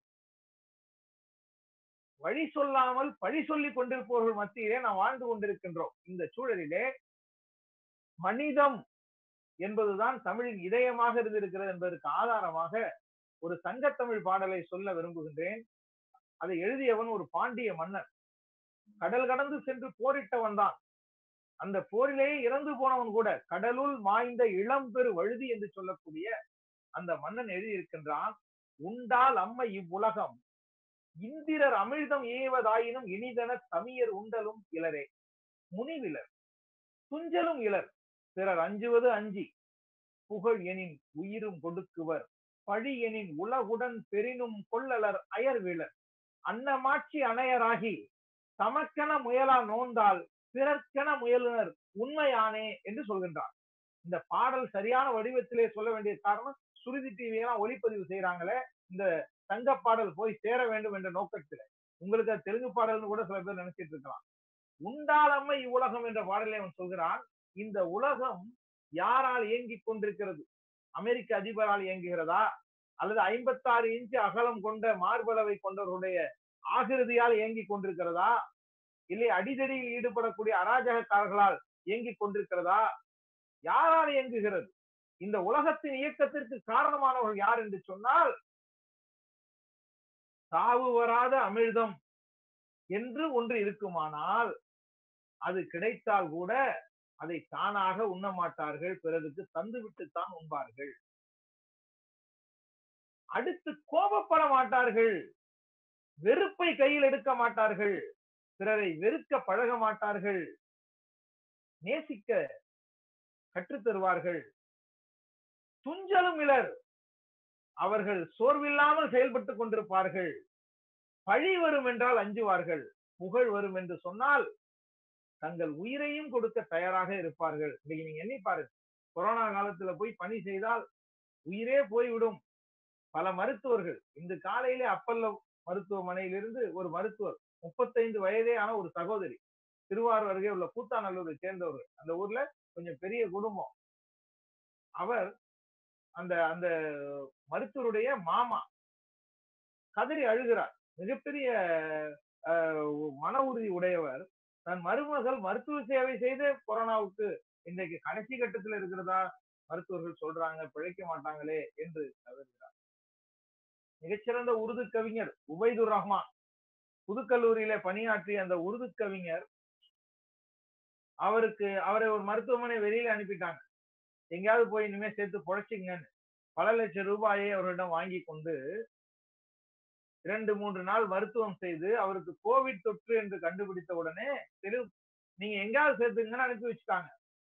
வழி சொல்லாமல் பழி சொல்லி கொண்டிருப்பவர்கள் மத்தியிலே நாம் வாழ்ந்து கொண்டிருக்கின்றோம் இந்த சூழலிலே மனிதம் என்பதுதான் தமிழின் இதயமாக இருந்திருக்கிறது என்பதற்கு ஆதாரமாக ஒரு சங்கத்தமிழ் பாடலை சொல்ல விரும்புகின்றேன் அதை எழுதியவன் ஒரு பாண்டிய மன்னன் கடல் கடந்து சென்று போரிட்டவன் தான் அந்த போரிலேயே இறந்து போனவன் கூட கடலுள் மாய்ந்த இளம்பெரு வழுதி என்று சொல்லக்கூடிய அந்த மன்னன் எழுதியிருக்கின்றான் உண்டால் அம்மை இவ்வுலகம் இந்திரர் அமிழ்தம் ஏவதாயினும் இனிதன தமியர் உண்டலும் இளரே முனிவிலர் துஞ்சலும் இலர் பிறர் அஞ்சுவது அஞ்சி புகழ் எனின் உயிரும் கொடுக்குவர் பழி எனின் உலகுடன் பெரினும் கொள்ளலர் அயர்விலர் அன்னமாட்சி அணையராகி தமக்கென முயலா நோந்தால் பிறர்க்கென முயலுனர் உண்மையானே என்று சொல்கின்றார் இந்த பாடல் சரியான வடிவத்திலே சொல்ல வேண்டிய காரணம் சுருதி டிவி எல்லாம் ஒளிப்பதிவு செய்யறாங்களே இந்த தங்க பாடல் போய் சேர வேண்டும் என்ற நோக்கத்துல உங்களுக்கு அது தெலுங்கு பாடல்னு கூட சில பேர் நினைச்சிட்டு இருக்கலாம் உண்டாளம்மை இவ்வுலகம் என்ற பாடலை அவன் சொல்கிறான் இந்த உலகம் யாரால் இயங்கிக் கொண்டிருக்கிறது அமெரிக்க அதிபரால் இயங்குகிறதா அல்லது ஐம்பத்தாறு இன்ச்சு அகலம் கொண்ட மார்பளவை கொண்டவருடைய ஆகிருதியால் இயங்கிக் கொண்டிருக்கிறதா இல்லை அடிதடியில் ஈடுபடக்கூடிய அராஜகக்காரர்களால் இயங்கிக் கொண்டிருக்கிறதா யாரால் இயங்குகிறது இந்த உலகத்தின் இயக்கத்திற்கு காரணமானவர்கள் யார் என்று சொன்னால் சாவு வராத அமிழ்தம் என்று ஒன்று இருக்குமானால் அது கிடைத்தால் கூட அதை தானாக உண்ண மாட்டார்கள் பிறருக்கு தந்துவிட்டுத்தான் உண்பார்கள் அடுத்து கோபப்பட மாட்டார்கள் வெறுப்பை கையில் எடுக்க மாட்டார்கள் பிறரை வெறுக்க பழக மாட்டார்கள் நேசிக்க கற்றுத் தருவார்கள் துஞ்சலும் இலர் அவர்கள் சோர்வில்லாமல் செயல்பட்டுக் கொண்டிருப்பார்கள் பழி வரும் என்றால் அஞ்சுவார்கள் புகழ் வரும் என்று சொன்னால் தங்கள் உயிரையும் கொடுக்க தயாராக இருப்பார்கள் இன்னைக்கு நீங்க எண்ணி பாருங்க கொரோனா காலத்துல போய் பணி செய்தால் உயிரே போய்விடும் பல மருத்துவர்கள் இந்த காலையிலே அப்பல்ல மருத்துவமனையிலிருந்து ஒரு மருத்துவர் முப்பத்தைந்து வயதே ஆன ஒரு சகோதரி திருவாரூர் அருகே உள்ள கூத்தாநல்லூரை சேர்ந்தவர் அந்த ஊர்ல கொஞ்சம் பெரிய குடும்பம் அவர் அந்த அந்த மருத்துவருடைய மாமா கதறி அழுகிறார் மிகப்பெரிய மன உறுதி உடையவர் தன் மருமகள் மருத்துவ சேவை செய்து கொரோனாவுக்கு இன்றைக்கு கடைசி கட்டத்தில் இருக்கிறதா மருத்துவர்கள் சொல்றாங்க பிழைக்க மாட்டாங்களே என்று கதறுகிறார் மிகச்சிறந்த உருது கவிஞர் உபைதுர் ரஹ்மான் புதுக்கல்லூரியில பணியாற்றிய அந்த உருது கவிஞர் அவருக்கு அவரை ஒரு மருத்துவமனை வெளியில அனுப்பிட்டாங்க எங்கேயாவது போய் இனிமே சேர்த்து பொழைச்சிங்கன்னு பல லட்சம் ரூபாயை அவரிடம் வாங்கி கொண்டு இரண்டு மூன்று நாள் மருத்துவம் செய்து அவருக்கு கோவிட் தொற்று என்று கண்டுபிடித்த உடனே தெரு நீங்க எங்கேயாவது சேர்த்துங்கன்னு அனுப்பி வச்சுட்டாங்க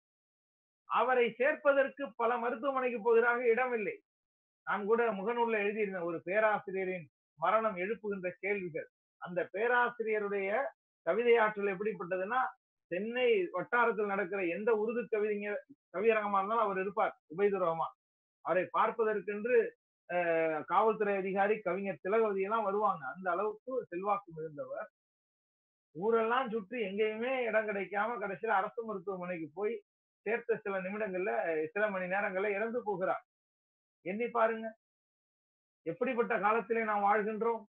அவரை சேர்ப்பதற்கு பல மருத்துவமனைக்கு போகிறாங்க இடமில்லை நான் கூட முகநூல்ல எழுதியிருந்தேன் ஒரு பேராசிரியரின் மரணம் எழுப்புகின்ற கேள்விகள் அந்த பேராசிரியருடைய கவிதையாற்றல் எப்படிப்பட்டதுன்னா சென்னை வட்டாரத்தில் நடக்கிற எந்த உருது கவிதைஞர் கவியரங்கமா இருந்தாலும் அவர் இருப்பார் உபைது ரஹ்மான் அவரை பார்ப்பதற்கென்று காவல்துறை அதிகாரி கவிஞர் திலகவதி எல்லாம் வருவாங்க அந்த அளவுக்கு செல்வாக்கு மிகுந்தவர் ஊரெல்லாம் சுற்றி எங்கேயுமே இடம் கிடைக்காம கடைசியில அரசு மருத்துவமனைக்கு போய் சேர்த்த சில நிமிடங்கள்ல சில மணி நேரங்கள்ல இறந்து போகிறார் எண்ணி பாருங்க எப்படிப்பட்ட காலத்திலே நாம் வாழ்கின்றோம்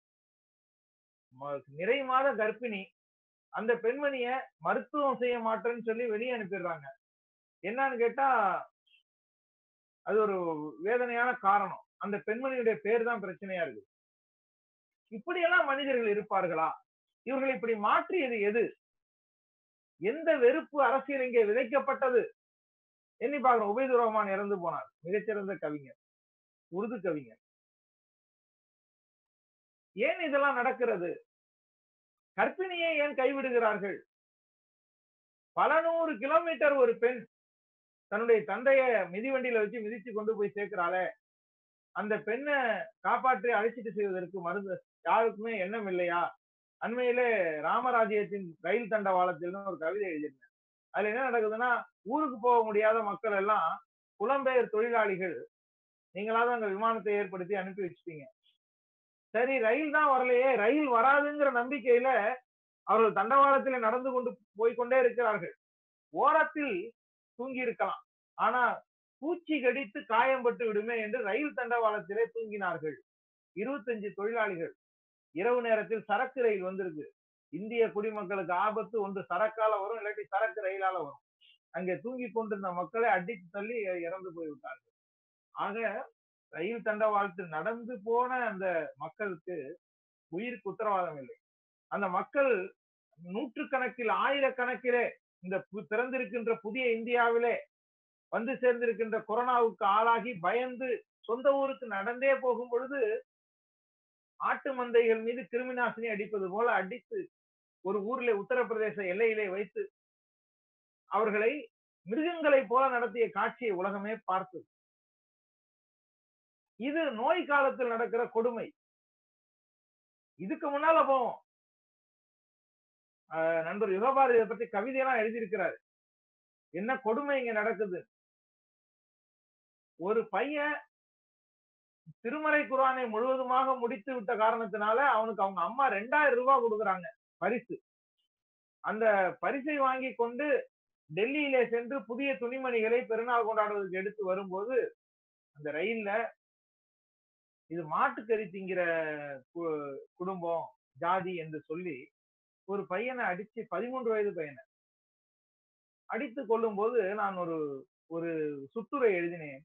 நிறை மாத கர்ப்பிணி அந்த பெண்மணிய மருத்துவம் செய்ய மாட்டேன்னு சொல்லி வெளியே அனுப்பிடுறாங்க என்னன்னு கேட்டா அது ஒரு வேதனையான காரணம் அந்த பெண்மணியுடைய பேர் தான் பிரச்சனையா இருக்கு இப்படியெல்லாம் மனிதர்கள் இருப்பார்களா இவர்கள் இப்படி மாற்றியது எது எந்த வெறுப்பு அரசியல் இங்கே விதைக்கப்பட்டது எண்ணி பார்க்கிறோம் உபேது ரஹ்மான் இறந்து போனார் மிகச்சிறந்த கவிஞர் உருது கவிஞர் ஏன் இதெல்லாம் நடக்கிறது கற்பிணியை ஏன் கைவிடுகிறார்கள் பல நூறு கிலோமீட்டர் ஒரு பெண் தன்னுடைய தந்தைய மிதிவண்டியில வச்சு மிதிச்சு கொண்டு போய் சேர்க்கிறாளே அந்த பெண்ணை காப்பாற்றி அழைச்சிட்டு செய்வதற்கு மருந்து யாருக்குமே எண்ணம் இல்லையா அண்மையிலே ராமராஜ்யத்தின் ரயில் தண்டவாளத்தில்னு ஒரு கவிதை எழுதியிருந்தேன் அதுல என்ன நடக்குதுன்னா ஊருக்கு போக முடியாத மக்கள் எல்லாம் புலம்பெயர் தொழிலாளிகள் நீங்களாவது அங்க விமானத்தை ஏற்படுத்தி அனுப்பி வச்சுட்டீங்க சரி ரயில் தான் வரலையே ரயில் வராதுங்கிற நம்பிக்கையில அவர்கள் தண்டவாளத்தில் நடந்து கொண்டு போய்கொண்டே இருக்கிறார்கள் ஓரத்தில் தூங்கி இருக்கலாம் ஆனா பூச்சி கடித்து காயம்பட்டு விடுமே என்று ரயில் தண்டவாளத்திலே தூங்கினார்கள் இருபத்தஞ்சு தொழிலாளிகள் இரவு நேரத்தில் சரக்கு ரயில் வந்திருக்கு இந்திய குடிமக்களுக்கு ஆபத்து ஒன்று சரக்கால வரும் இல்லாட்டி சரக்கு ரயிலால வரும் அங்கே தூங்கி கொண்டிருந்த மக்களை அடித்து தள்ளி இறந்து போய்விட்டார்கள் ஆக ரயில் தண்டவாளத்தில் நடந்து போன அந்த மக்களுக்கு உயிருக்கு உத்தரவாதம் இல்லை அந்த மக்கள் நூற்றுக்கணக்கில் ஆயிரக்கணக்கிலே இந்த பிறந்திருக்கின்ற புதிய இந்தியாவிலே வந்து சேர்ந்திருக்கின்ற கொரோனாவுக்கு ஆளாகி பயந்து சொந்த ஊருக்கு நடந்தே போகும் பொழுது ஆட்டு மந்தைகள் மீது கிருமிநாசினி அடிப்பது போல அடித்து ஒரு ஊரிலே உத்தரப்பிரதேச எல்லையிலே வைத்து அவர்களை மிருகங்களை போல நடத்திய காட்சியை உலகமே பார்த்தது இது நோய் காலத்தில் நடக்கிற கொடுமை இதுக்கு முன்னால போவோம் நண்பர் யுகபாரதியை பத்தி கவிதையெல்லாம் எழுதியிருக்கிறாரு என்ன கொடுமை இங்க நடக்குது ஒரு பையன் திருமறை குரானை முழுவதுமாக முடித்து விட்ட காரணத்தினால அவனுக்கு அவங்க அம்மா ரெண்டாயிரம் ரூபாய் கொடுக்குறாங்க பரிசு அந்த பரிசை வாங்கி கொண்டு டெல்லியிலே சென்று புதிய துணிமணிகளை பெருநாள் கொண்டாடுவதற்கு எடுத்து வரும்போது அந்த ரயில்ல இது மாட்டுக்கறி திங்கிற கு- குடும்பம் ஜாதி என்று சொல்லி ஒரு பையனை அடிச்சு பதிமூன்று வயது பையனை அடித்து கொள்ளும் போது நான் ஒரு ஒரு சுற்றுரை எழுதினேன்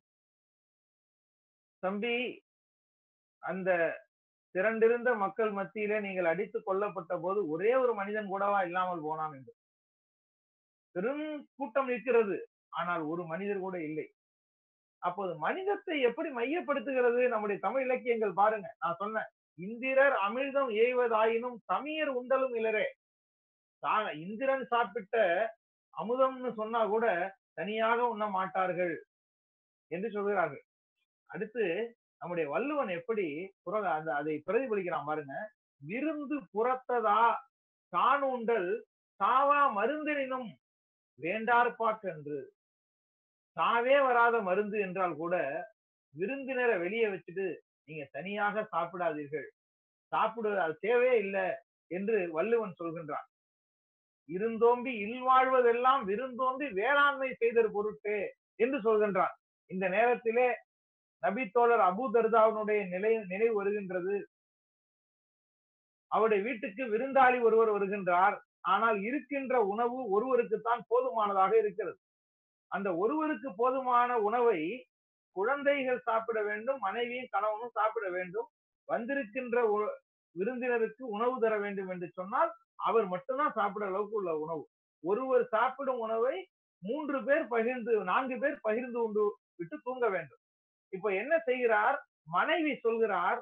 தம்பி அந்த திரண்டிருந்த மக்கள் மத்தியிலே நீங்கள் அடித்து கொல்லப்பட்ட போது ஒரே ஒரு மனிதன் கூடவா இல்லாமல் போனான் என்று பெரும் கூட்டம் இருக்கிறது ஆனால் ஒரு மனிதர் கூட இல்லை அப்போது மனிதத்தை எப்படி மையப்படுத்துகிறது நம்முடைய தமிழ் இலக்கியங்கள் பாருங்க நான் சொன்னேன் இந்திரர் அமிர்தம் ஏய்வதாயினும் தமியர் உண்டலும் இலரே தா- இந்திரன் சாப்பிட்ட அமுதம்னு சொன்னா கூட தனியாக உண்ண மாட்டார்கள் என்று சொல்கிறார்கள் அடுத்து நம்முடைய வள்ளுவன் எப்படி புற அந்த அதை பிரதிபலிக்கிறான் பாருங்க விருந்து புறத்ததா காணுண்டல் சாவா மருந்தினும் வேண்டார்பாக்கென்று சாவே வராத மருந்து என்றால் கூட விருந்தினரை வெளியே வச்சுட்டு நீங்க தனியாக சாப்பிடாதீர்கள் சாப்பிடுவது அது தேவையே இல்லை என்று வள்ளுவன் சொல்கின்றான் இருந்தோம்பி இல்வாழ்வதெல்லாம் விருந்தோம்பி வேளாண்மை செய்தற் பொருட்டு என்று சொல்கின்றான் இந்த நேரத்திலே நபி தோழர் அபு தர்தாவினுடைய நிலை நினைவு வருகின்றது அவருடைய வீட்டுக்கு விருந்தாளி ஒருவர் வருகின்றார் ஆனால் இருக்கின்ற உணவு ஒருவருக்குத்தான் போதுமானதாக இருக்கிறது அந்த ஒருவருக்கு போதுமான உணவை குழந்தைகள் சாப்பிட வேண்டும் மனைவியும் கணவனும் சாப்பிட வேண்டும் வந்திருக்கின்ற ஒ- விருந்தினருக்கு உணவு தர வேண்டும் என்று சொன்னால் அவர் மட்டும்தான் சாப்பிட அளவுக்கு உள்ள உணவு ஒருவர் சாப்பிடும் உணவை மூன்று பேர் பகிர்ந்து நான்கு பேர் பகிர்ந்து உண்டு விட்டு தூங்க வேண்டும் இப்ப என்ன செய்கிறார் மனைவி சொல்கிறார்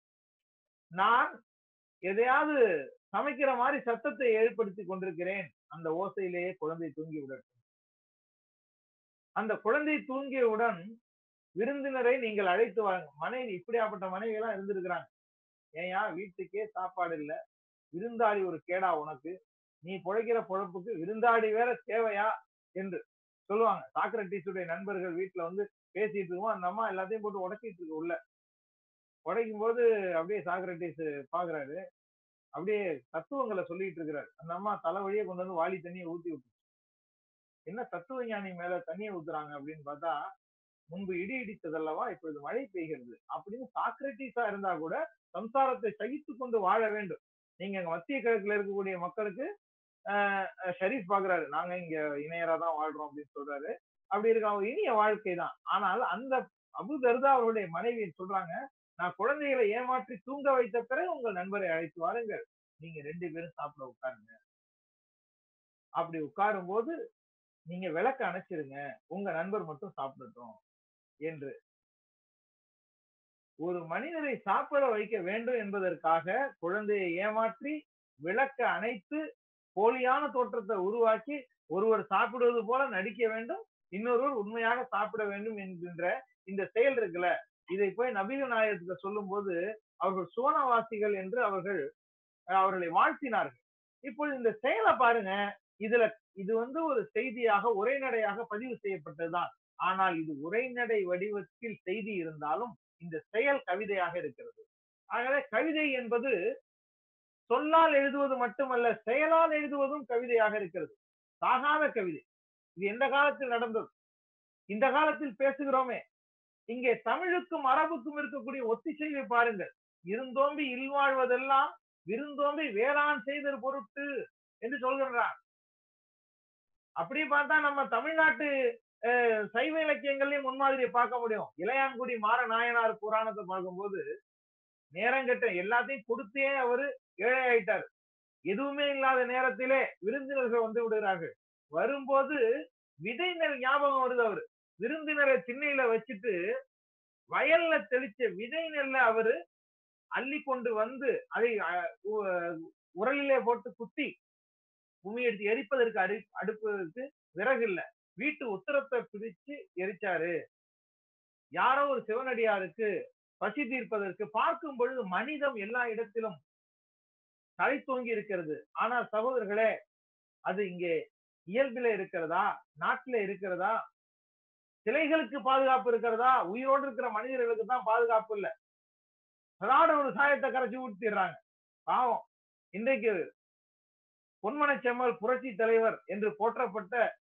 நான் எதையாவது சமைக்கிற மாதிரி சத்தத்தை ஏற்படுத்தி கொண்டிருக்கிறேன் அந்த ஓசையிலேயே குழந்தை தூங்கி விடட்டும் அந்த குழந்தை தூங்கியவுடன் விருந்தினரை நீங்கள் அழைத்து வாங்க மனைவி இப்படியாப்பட்ட மனைவி எல்லாம் இருந்திருக்கிறாங்க ஏயா வீட்டுக்கே சாப்பாடு இல்ல விருந்தாளி ஒரு கேடா உனக்கு நீ பிழைக்கிற பொழப்புக்கு விருந்தாளி வேற தேவையா என்று சொல்லுவாங்க சாக்ரட்டிஸுடைய நண்பர்கள் வீட்டுல வந்து பேசிட்டு இருக்கோம் அந்த அம்மா எல்லாத்தையும் போட்டு உடைச்சிட்டு இருக்கு உள்ள உடைக்கும் போது அப்படியே சாக்ரட்டிஸ் பாக்குறாரு அப்படியே தத்துவங்களை சொல்லிட்டு இருக்கிறாரு அந்த அம்மா தலை வழியே கொண்டு வந்து வாளி தண்ணியை ஊத்தி விட்டு என்ன தத்துவ ஞானி மேல தண்ணியை ஊத்துறாங்க அப்படின்னு பார்த்தா முன்பு இடி இடித்ததல்லவா இப்பொழுது மழை பெய்கிறது அப்படின்னு சாக்ரட்டிஸா இருந்தா கூட சம்சாரத்தை சகித்து கொண்டு வாழ வேண்டும் நீங்க அங்க மத்திய கிழக்குல இருக்கக்கூடிய மக்களுக்கு ஆஹ் அஹ் ஷரீஃப் பாக்குறாரு நாங்க இங்க இணையரா தான் வாழ்றோம் அப்படின்னு சொல்றாரு அப்படி இருக்க அவங்க இனிய வாழ்க்கை தான் ஆனால் அந்த அபு தர்தா அவருடைய மனைவி சொல்றாங்க நான் குழந்தைகளை ஏமாற்றி தூங்க வைத்த பிறகு உங்கள் நண்பரை அழைத்து வாருங்கள் நீங்க ரெண்டு பேரும் சாப்பிட உட்காருங்க அப்படி உட்காரும் போது நீங்க விளக்க அணைச்சிருங்க உங்க நண்பர் மட்டும் சாப்பிடட்டும் என்று ஒரு மனிதரை சாப்பிட வைக்க வேண்டும் என்பதற்காக குழந்தையை ஏமாற்றி விளக்க அணைத்து போலியான தோற்றத்தை உருவாக்கி ஒருவர் சாப்பிடுவது போல நடிக்க வேண்டும் இன்னொருவர் உண்மையாக சாப்பிட வேண்டும் என்கின்ற இந்த செயல் இருக்குல்ல இதை போய் நபீக நாயகத்துக்கு சொல்லும் போது அவர்கள் சுவனவாசிகள் என்று அவர்கள் அஹ், அவர்களை வாழ்த்தினார்கள் இப்பொழுது இந்த செயலை பாருங்க இதுல இது வந்து ஒரு செய்தியாக உரைநடையாக பதிவு செய்யப்பட்டதுதான் ஆனால் இது உரைநடை வடிவத்தில் செய்தி இருந்தாலும் இந்த செயல் கவிதையாக இருக்கிறது ஆகவே கவிதை என்பது சொல்லால் எழுதுவது மட்டுமல்ல செயலால் எழுதுவதும் கவிதையாக இருக்கிறது சாகாத கவிதை இது எந்த காலத்தில் நடந்தது இந்த காலத்தில் பேசுகிறோமே இங்கே தமிழுக்கும் அரபுக்கும் இருக்கக்கூடிய ஒத்திசைவை பாருங்கள் இருந்தோம்பி இல்வாழ்வதெல்லாம் விருந்தோம்பி வேளாண் செய்தல் பொருட்டு என்று சொல்கின்றார் அப்படி பார்த்தா நம்ம தமிழ்நாட்டு அஹ், சைவ இலக்கியங்களையும் முன்மாதிரியை பார்க்க முடியும் இளையான்குடி மாற நாயனார் புராணத்தை பார்க்கும்போது நேரங்கட்ட எல்லாத்தையும் கொடுத்தே அவரு ஏழை ஆயிட்டார் எதுவுமே இல்லாத நேரத்திலே விருந்தினர்கள் வந்து விடுகிறார்கள் வரும்போது விதை நெல் ஞாபகம் வருது அவரு விருந்தினரை திண்ணையில வச்சுட்டு வயல்ல தெளிச்ச விதை நெல்ல அவரு அள்ளி கொண்டு வந்து அதை அஹ், உ- உரலிலே போட்டு குத்தி பூமி எடுத்து எரிப்பதற்கு அடு அடுப்பதற்கு விறகு இல்ல வீட்டு உத்தரத்தை பிரிச்சு எரிச்சாரு யாரோ ஒரு சிவனடியாருக்கு பசி தீர்ப்பதற்கு பார்க்கும் பொழுது மனிதம் எல்லா இடத்திலும் தலை தூங்கி இருக்கிறது ஆனா சகோதரர்களே அது இங்கே இயல்பில இருக்கிறதா நாட்டில இருக்கிறதா சிலைகளுக்கு பாதுகாப்பு இருக்கிறதா உயிரோடு இருக்கிற மனிதர்களுக்கு தான் பாதுகாப்பு இல்ல அதாட ஒரு சாயத்தை கரைச்சி ஊத்திடுறாங்க பாவம் இன்றைக்கு பொன்மனச் செம்மல் புரட்சி தலைவர் என்று போற்றப்பட்ட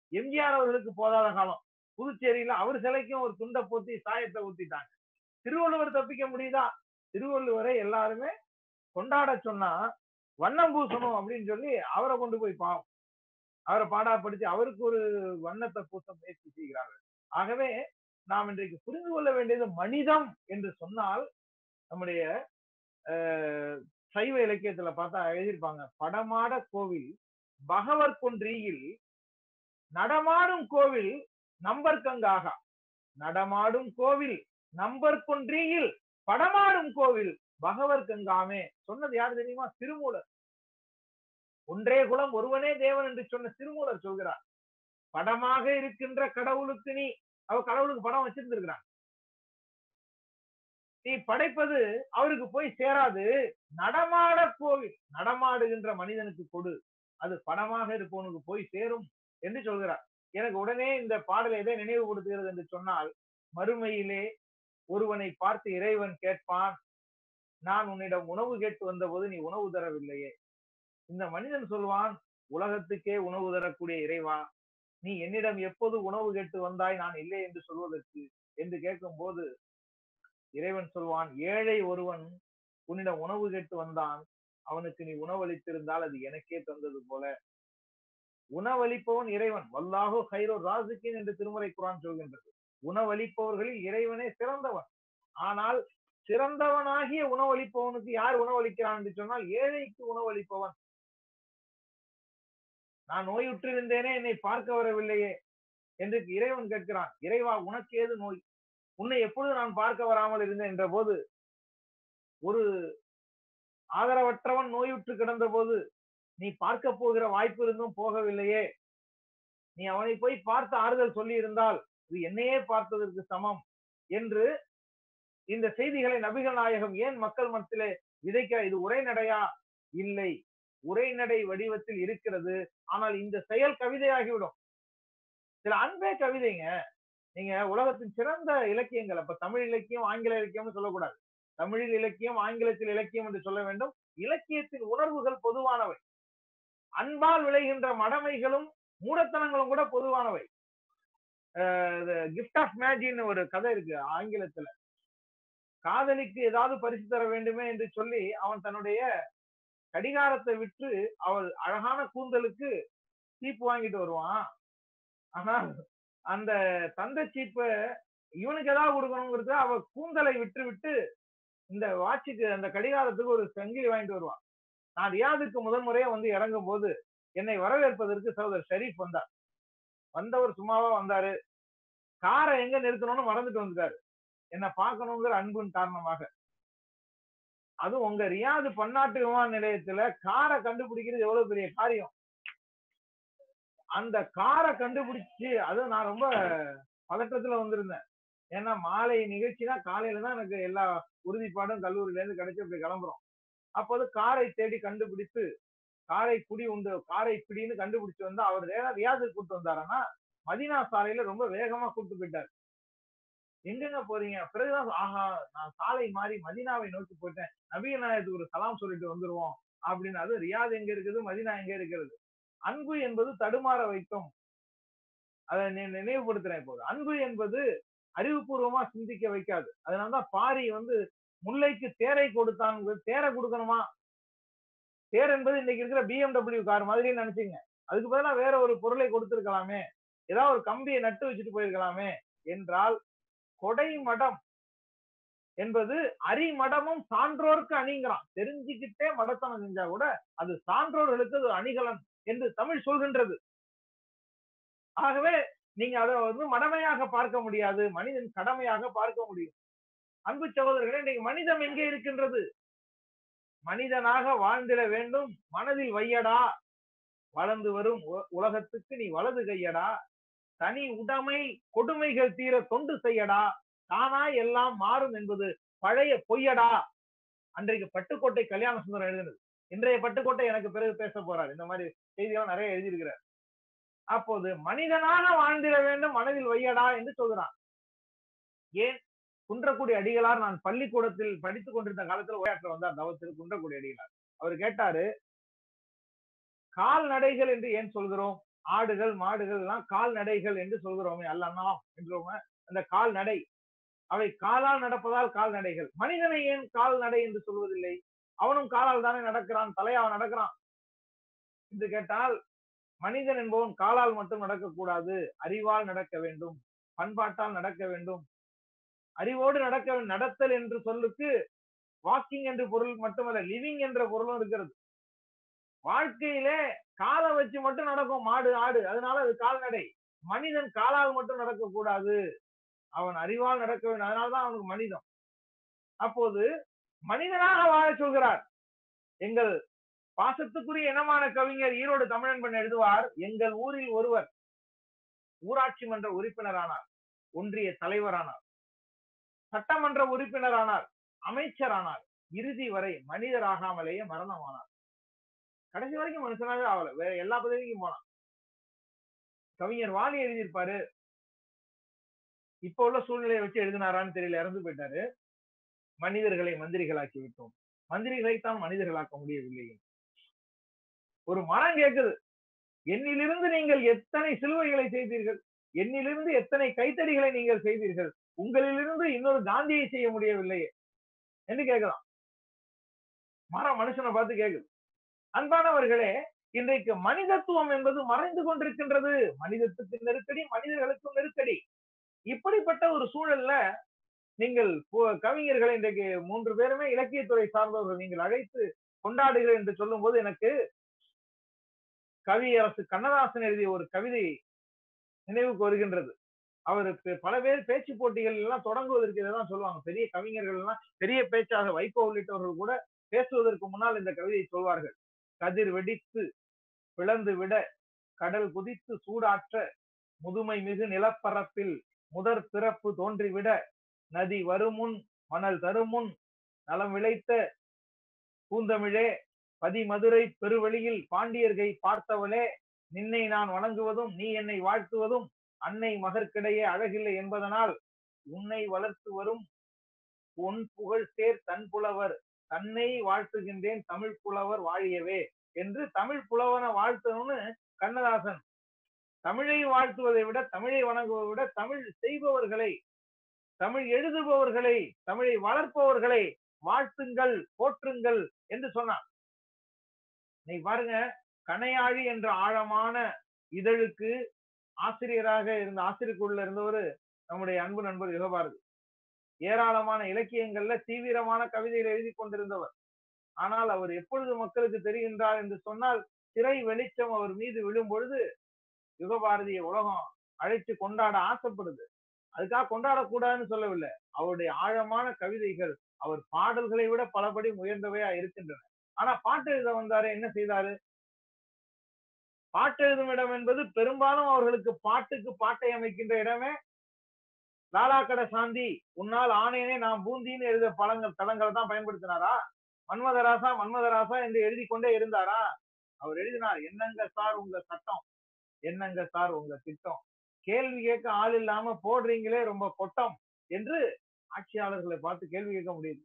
எம்ஜிஆர் அவர்களுக்கு போதாத காலம் புதுச்சேரியில அவர் சிலைக்கும் ஒரு துண்டை போத்தி சாயத்தை ஊத்திட்டாங்க திருவள்ளுவர் தப்பிக்க முடியுதா திருவள்ளுவரை எல்லாருமே கொண்டாட சொன்னா வண்ணம் பூசணும் அப்படின்னு சொல்லி அவரை கொண்டு போய் பாவம் அவரை பாடாப்படுத்தி அவருக்கு ஒரு வண்ணத்தை பூச முயற்சி செய்கிறார்கள் ஆகவே நாம் இன்றைக்கு புரிந்து கொள்ள வேண்டியது மனிதம் என்று சொன்னால் நம்முடைய அஹ், சைவ இலக்கியத்துல பார்த்தா எழுதியிருப்பாங்க படமாட கோவில் பகவர் கொன்றியில் நடமாடும் கோவில் நம்பர்கங்காக நடமாடும் கோவில் நம்பர் கொன்றியில் படமாடும் கோவில் பகவர் கங்காமே சொன்னது யார் தெரியுமா திருமூலர் ஒன்றே குலம் ஒருவனே தேவன் என்று சொன்ன திருமூலர் சொல்கிறார் படமாக இருக்கின்ற கடவுளுக்கு நீ அவ கடவுளுக்கு படம் வச்சிருந்திருக்கிறான் நீ படைப்பது அவருக்கு போய் சேராது நடமாட கோவில் நடமாடுகின்ற மனிதனுக்கு கொடு அது படமாக இருப்பவனுக்கு போய் சேரும் என்று சொல்கிறார் எனக்கு உடனே இந்த பாடலை எதை நினைவுபடுத்துகிறது என்று சொன்னால் மறுமையிலே ஒருவனை பார்த்து இறைவன் கேட்பான் நான் உன்னிடம் உணவு கேட்டு வந்தபோது நீ உணவு தரவில்லையே இந்த மனிதன் சொல்வான் உலகத்துக்கே உணவு தரக்கூடிய இறைவா நீ என்னிடம் எப்போது உணவு கேட்டு வந்தாய் நான் இல்லை என்று சொல்வதற்கு என்று கேட்கும் போது இறைவன் சொல்வான் ஏழை ஒருவன் உன்னிடம் உணவு கேட்டு வந்தான் அவனுக்கு நீ உணவளித்திருந்தால் அது எனக்கே தந்தது போல உணவளிப்பவன் இறைவன் வல்லாஹோ ஹைரோ ராசுக்கின் என்று திருமுறை குரான் சொல்கின்றது உணவளிப்பவர்களில் இறைவனே சிறந்தவன் ஆனால் சிறந்தவனாகிய உணவளிப்பவனுக்கு யார் உணவளிக்கிறான் என்று சொன்னால் ஏழைக்கு உணவளிப்பவன் நான் நோயுற்றிருந்தேனே என்னை பார்க்க வரவில்லையே என்று இறைவன் கேட்கிறான் இறைவா உனக்கு ஏது நோய் உன்னை எப்பொழுது நான் பார்க்க வராமல் இருந்தேன் என்ற போது ஒரு ஆதரவற்றவன் நோயுற்று கிடந்த போது நீ பார்க்க போகிற வாய்ப்பு இருந்தும் போகவில்லையே நீ அவனை போய் பார்த்து ஆறுதல் சொல்லி இருந்தால் இது என்னையே பார்த்ததற்கு சமம் என்று இந்த செய்திகளை நபிகள் நாயகம் ஏன் மக்கள் மத்தியிலே விதைக்க இது உரைநடையா இல்லை உரைநடை வடிவத்தில் இருக்கிறது ஆனால் இந்த செயல் கவிதையாகிவிடும் சில அன்பே கவிதைங்க நீங்க உலகத்தின் சிறந்த இலக்கியங்கள் அப்ப தமிழ் இலக்கியம் ஆங்கில இலக்கியம்னு சொல்லக்கூடாது தமிழில் இலக்கியம் ஆங்கிலத்தில் இலக்கியம் என்று சொல்ல வேண்டும் இலக்கியத்தின் உணர்வுகள் பொதுவானவை அன்பால் விளைகின்ற மடமைகளும் மூடத்தனங்களும் கூட பொதுவானவை கிஃப்ட் ஆஃப் மேஜின்னு ஒரு கதை இருக்கு ஆங்கிலத்துல காதலிக்கு ஏதாவது பரிசு தர வேண்டுமே என்று சொல்லி அவன் தன்னுடைய கடிகாரத்தை விற்று அவள் அழகான கூந்தலுக்கு சீப்பு வாங்கிட்டு வருவான் ஆனா அந்த தந்த சீப்ப இவனுக்கு ஏதாவது கொடுக்கணுங்கிறது அவ கூந்தலை விட்டு விட்டு இந்த வாட்சுக்கு அந்த கடிகாரத்துக்கு ஒரு சங்கிலி வாங்கிட்டு வருவான் நான் ரியாதுக்கு முதல் முறையா வந்து இறங்கும் போது என்னை வரவேற்பதற்கு சகோதரர் ஷரீப் வந்தார் வந்தவர் சும்மாவா வந்தாரு காரை எங்க நிறுத்தணும்னு மறந்துட்டு வந்துட்டாரு என்ன பார்க்கணுங்கிற அன்பின் காரணமாக அது உங்க ரியாது பன்னாட்டு விமான நிலையத்துல காரை கண்டுபிடிக்கிறது எவ்வளவு பெரிய காரியம் அந்த காரை கண்டுபிடிச்சு அது நான் ரொம்ப பதட்டத்துல வந்திருந்தேன் ஏன்னா மாலை நிகழ்ச்சினா காலையில தான் எனக்கு எல்லா உறுதிப்பாடும் கல்லூரியில இருந்து கிடைச்சு அப்படி கிளம்புறோம் அப்போது காரை தேடி கண்டுபிடித்து காரை குடி உண்டு காரை பிடின்னு கண்டுபிடிச்சு வந்து அவர் வேற ரியாதுக்கு கூட்டு வந்தாருன்னா மதினா சாலையில ரொம்ப வேகமா கூட்டு போயிட்டாரு எங்கெங்க போறீங்க பிறகுதான் ஆஹா நான் சாலை மாறி மதினாவை நோக்கி போயிட்டேன் நபிகள் நாயகத்துக்கு ஒரு சலாம் சொல்லிட்டு வந்துருவோம் அப்படின்னு அது ரியாத் எங்க இருக்குது மதினா எங்க இருக்கிறது அன்பு என்பது தடுமாற வைக்கும் அதை நினைவுபடுத்துறேன் இப்போது அன்பு என்பது அறிவுபூர்வமா சிந்திக்க வைக்காது அதனாலதான் பாரி வந்து முல்லைக்கு தேரை கொடுத்தான் தேரை கொடுக்கணுமா தேர் என்பது இன்னைக்கு இருக்கிற பிஎம்டபிள்யூ கார் மாதிரி நினைச்சீங்க அதுக்கு பதிலா வேற ஒரு பொருளை கொடுத்திருக்கலாமே ஏதாவது ஒரு கம்பியை நட்டு வச்சுட்டு போயிருக்கலாமே என்றால் கொடை மடம் என்பது அரிமடமும் சான்றோருக்கு அணிங்கிறான் தெரிஞ்சுக்கிட்டே மடத்தனம் செஞ்சா கூட அது சான்றோர்களுக்கு அது அணிகலன் என்று தமிழ் சொல்கின்றது ஆகவே நீங்க அதை வந்து மடமையாக பார்க்க முடியாது மனிதன் கடமையாக பார்க்க முடியும் அன்பு சகோதரர்களே இன்னைக்கு மனிதம் எங்கே இருக்கின்றது மனிதனாக வாழ்ந்திட வேண்டும் மனதில் வையடா வளர்ந்து வரும் உலகத்துக்கு நீ வலது கையடா தனி உடைமை கொடுமைகள் தீர தொண்டு செய்யடா தானா எல்லாம் மாறும் என்பது பழைய பொய்யடா அன்றைக்கு பட்டுக்கோட்டை கல்யாண சுந்தரம் எழுதினது இன்றைய பட்டுக்கோட்டை எனக்கு பிறகு பேச போறார் இந்த மாதிரி செய்தியெல்லாம் நிறைய எழுதியிருக்கிறார் அப்போது மனிதனாக வாழ்ந்திட வேண்டும் மனதில் வையடா என்று சொல்கிறான் ஏன் குன்றக்குடி அடிகளார் நான் பள்ளிக்கூடத்தில் படித்துக் கொண்டிருந்த காலத்துல உரையாற்ற வந்தார் தவத்தில் குன்றக்குடி அடிகளார் அவர் கேட்டாரு கால்நடைகள் என்று ஏன் சொல்கிறோம் ஆடுகள் மாடுகள் எல்லாம் கால்நடைகள் என்று சொல்கிறோமே அல்லலாம் என்றோமே அந்த கால்நடை அவை காலால் நடப்பதால் கால்நடைகள் மனிதனை ஏன் கால்நடை என்று சொல்வதில்லை அவனும் காலால் தானே நடக்கிறான் தலையால் நடக்கிறான் என்று கேட்டால் மனிதன் என்பவன் காலால் மட்டும் நடக்கக்கூடாது அறிவால் நடக்க வேண்டும் பண்பாட்டால் நடக்க வேண்டும் அறிவோடு நடக்க நடத்தல் என்று சொல்லுக்கு வாக்கிங் என்ற பொருள் மட்டுமல்ல லிவிங் என்ற பொருளும் இருக்கிறது வாழ்க்கையிலே காலை வச்சு மட்டும் நடக்கும் மாடு ஆடு அதனால அது கால்நடை மனிதன் காலால் மட்டும் நடக்கக்கூடாது அவன் அறிவால் நடக்க வேண்டும் அதனால்தான் அவனுக்கு மனிதம் அப்போது மனிதனாக வாழ சொல்கிறார் எங்கள் பாசத்துக்குரிய இனமான கவிஞர் ஈரோடு தமிழன்பன் எழுதுவார் எங்கள் ஊரில் ஒருவர் ஊராட்சி மன்ற உறுப்பினரானார் ஒன்றிய தலைவரானார் சட்டமன்ற உறுப்பினரானார் அமைச்சரானார் இறுதி வரை மனிதராகாமலேயே மரணமானார் கடைசி வரைக்கும் மனுஷனாவே ஆகல வேற எல்லா பதவிக்கும் போனான் கவிஞர் வாலி எழுதியிருப்பாரு இப்ப உள்ள சூழ்நிலையை வச்சு எழுதினாரான்னு தெரியல இறந்து போயிட்டாரு மனிதர்களை மந்திரிகளாக்கி விட்டோம் மந்திரிகளைத்தான் மனிதர்களாக்க முடியவில்லை ஒரு மரம் கேட்குது என்னிலிருந்து நீங்கள் எத்தனை சிலுவைகளை செய்தீர்கள் என்னிலிருந்து எத்தனை கைத்தடிகளை நீங்கள் செய்தீர்கள் உங்களிலிருந்து இன்னொரு காந்தியை செய்ய முடியவில்லையே என்று கேட்கலாம் மரம் மனுஷனை பார்த்து கேக்குது அன்பானவர்களே இன்றைக்கு மனிதத்துவம் என்பது மறைந்து கொண்டிருக்கின்றது மனிதத்துக்கு நெருக்கடி மனிதர்களுக்கும் நெருக்கடி இப்படிப்பட்ட ஒரு சூழல்ல நீங்கள் கவிஞர்களை இன்றைக்கு மூன்று பேருமே இலக்கியத்துறை சார்ந்தவர்கள் நீங்கள் அழைத்து கொண்டாடுகிறேன் என்று சொல்லும் போது எனக்கு கவியரசு கண்ணதாசன் எழுதிய ஒரு கவிதை நினைவுக்கு வருகின்றது அவருக்கு பல பேர் பேச்சு போட்டிகள் எல்லாம் தொடங்குவதற்கு இதைதான் சொல்லுவாங்க பெரிய கவிஞர்கள் எல்லாம் பெரிய பேச்சாக வைகோ உள்ளிட்டவர்கள் கூட பேசுவதற்கு முன்னால் இந்த கவிதையை சொல்வார்கள் கதிர் வெடித்து பிளந்து விட கடல் குதித்து சூடாற்ற முதுமை மிகு நிலப்பரப்பில் முதற் பிறப்பு தோன்றிவிட நதி வருமுன் மணல் தருமுன் நலம் விளைத்த பூந்தமிழே பதிமதுரை பெருவெளியில் பாண்டியர்கை பார்த்தவளே நின்னை நான் வணங்குவதும் நீ என்னை வாழ்த்துவதும் அன்னை மகற்கிடையே அழகில்லை என்பதனால் உன்னை வளர்த்து வரும் உன் புகழ் சேர் தன் புலவர் தன்னை வாழ்த்துகின்றேன் தமிழ் புலவர் வாழியவே என்று தமிழ் புலவனை வாழ்த்தணும்னு கண்ணதாசன் தமிழை வாழ்த்துவதை விட தமிழை வணங்குவதை விட தமிழ் செய்பவர்களை தமிழ் எழுதுபவர்களை தமிழை வளர்ப்பவர்களை வாழ்த்துங்கள் போற்றுங்கள் என்று சொன்னான் நீ பாருங்க கனையாழி என்ற ஆழமான இதழுக்கு ஆசிரியராக இருந்த ஆசிரியருக்குள்ள இருந்தவர் நம்முடைய அன்பு நண்பர் யுகபாரதி ஏராளமான இலக்கியங்கள்ல தீவிரமான கவிதைகளை எழுதி கொண்டிருந்தவர் ஆனால் அவர் எப்பொழுது மக்களுக்கு தெரிகின்றார் என்று சொன்னால் திரை வெளிச்சம் அவர் மீது விழும் பொழுது யுகபாரதிய உலகம் அழைத்து கொண்டாட ஆசைப்படுது அதுக்காக கொண்டாடக்கூடாதுன்னு சொல்லவில்லை அவருடைய ஆழமான கவிதைகள் அவர் பாடல்களை விட பலபடி உயர்ந்தவையா இருக்கின்றன ஆனா பாட்டு எழுத வந்தாரு என்ன செய்தாரு பாட்டு எழுதும் இடம் என்பது பெரும்பாலும் அவர்களுக்கு பாட்டுக்கு பாட்டை அமைக்கின்ற இடமே லாலாக்கடை சாந்தி உன்னால் ஆணையனே நாம் பூந்தின்னு எழுத பழங்கள் தளங்களை தான் பயன்படுத்தினாரா மன்மதராசா மன்மதராசா என்று எழுதி கொண்டே இருந்தாரா அவர் எழுதினார் என்னங்க சார் உங்க சட்டம் என்னங்க சார் உங்க திட்டம் கேள்வி கேட்க ஆள் இல்லாம போடுறீங்களே ரொம்ப கொட்டம் என்று ஆட்சியாளர்களை பார்த்து கேள்வி கேட்க முடியுது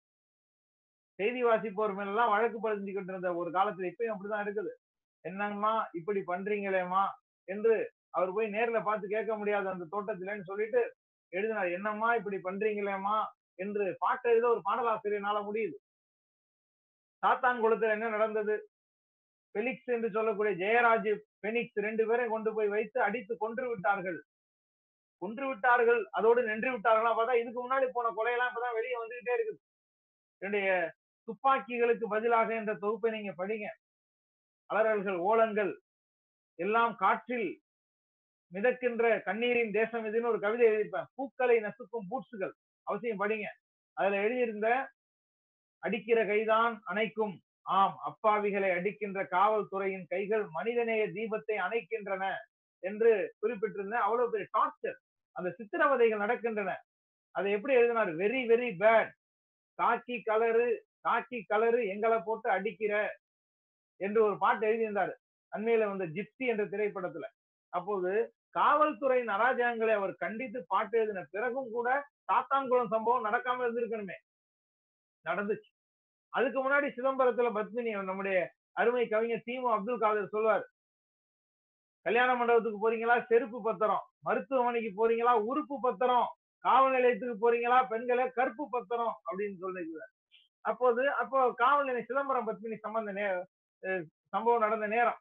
செய்தி வாசிப்போர் மேலாம் வழக்கு பதிஞ்சுக்கிட்டு இருந்த ஒரு காலத்துல இப்பயும் அப்படிதான் இருக்குது என்னங்கம்மா இப்படி பண்றீங்களேம்மா என்று அவர் போய் நேர்ல பார்த்து கேட்க முடியாது அந்த தோட்டத்திலன்னு சொல்லிட்டு எழுதினார் என்னம்மா இப்படி பண்றீங்களேம்மா என்று பாட்டு எழுத ஒரு பாடலாசிரியனால முடியுது சாத்தான் குளத்துல என்ன நடந்தது பெலிக்ஸ் என்று சொல்லக்கூடிய ஜெயராஜ் பெனிக்ஸ் ரெண்டு பேரையும் கொண்டு போய் வைத்து அடித்து கொன்று விட்டார்கள் கொன்று விட்டார்கள் அதோடு நின்று விட்டார்களா பார்த்தா இதுக்கு முன்னாடி போன கொலையெல்லாம் இப்பதான் வெளியே வந்துகிட்டே இருக்குது என்னுடைய துப்பாக்கிகளுக்கு பதிலாக என்ற தொகுப்பை நீங்க படிங்க அலறல்கள் ஓலங்கள் எல்லாம் காற்றில் மிதக்கின்ற கண்ணீரின் தேசம் இதுன்னு ஒரு கவிதை எழுதியிருப்பேன் பூக்களை நசுக்கும் பூட்ஸுகள் அவசியம் படிங்க அதுல எழுதியிருந்த அடிக்கிற கைதான் அணைக்கும் ஆம் அப்பாவிகளை அடிக்கின்ற காவல்துறையின் கைகள் மனிதநேய தீபத்தை அணைக்கின்றன என்று குறிப்பிட்டிருந்தேன் அவ்வளவு பெரிய டார்ச்சர் அந்த சித்திரவதைகள் நடக்கின்றன அதை எப்படி எழுதினார் very very bad khaki colour khaki colour எங்களை போட்டு அடிக்கிற என்று ஒரு பாட்டு எழுதியிருந்தாரு அண்மையில வந்த ஜிப்சி என்ற திரைப்படத்துல அப்போது காவல்துறையின் அராஜகங்களை அவர் கண்டித்து பாட்டு எழுதின பிறகும் கூட சாத்தான்குளம் சம்பவம் நடக்காம இருந்திருக்கணுமே நடந்துச்சு அதுக்கு முன்னாடி சிதம்பரத்துல பத்மினி நம்முடைய அருமை கவிஞர் தீமு அப்துல் காதர் சொல்வார் கல்யாண மண்டபத்துக்கு போறீங்களா செருப்பு பத்திரம் மருத்துவமனைக்கு போறீங்களா உறுப்பு பத்திரம் காவல் நிலையத்துக்கு போறீங்களா பெண்களே கற்பு பத்திரம் அப்படின்னு சொல்லிருக்கிறார் அப்போது அப்போ காவல் நிலைய சிதம்பரம் பத்மினி சம்பந்த நே அஹ் சம்பவம் நடந்த நேரம்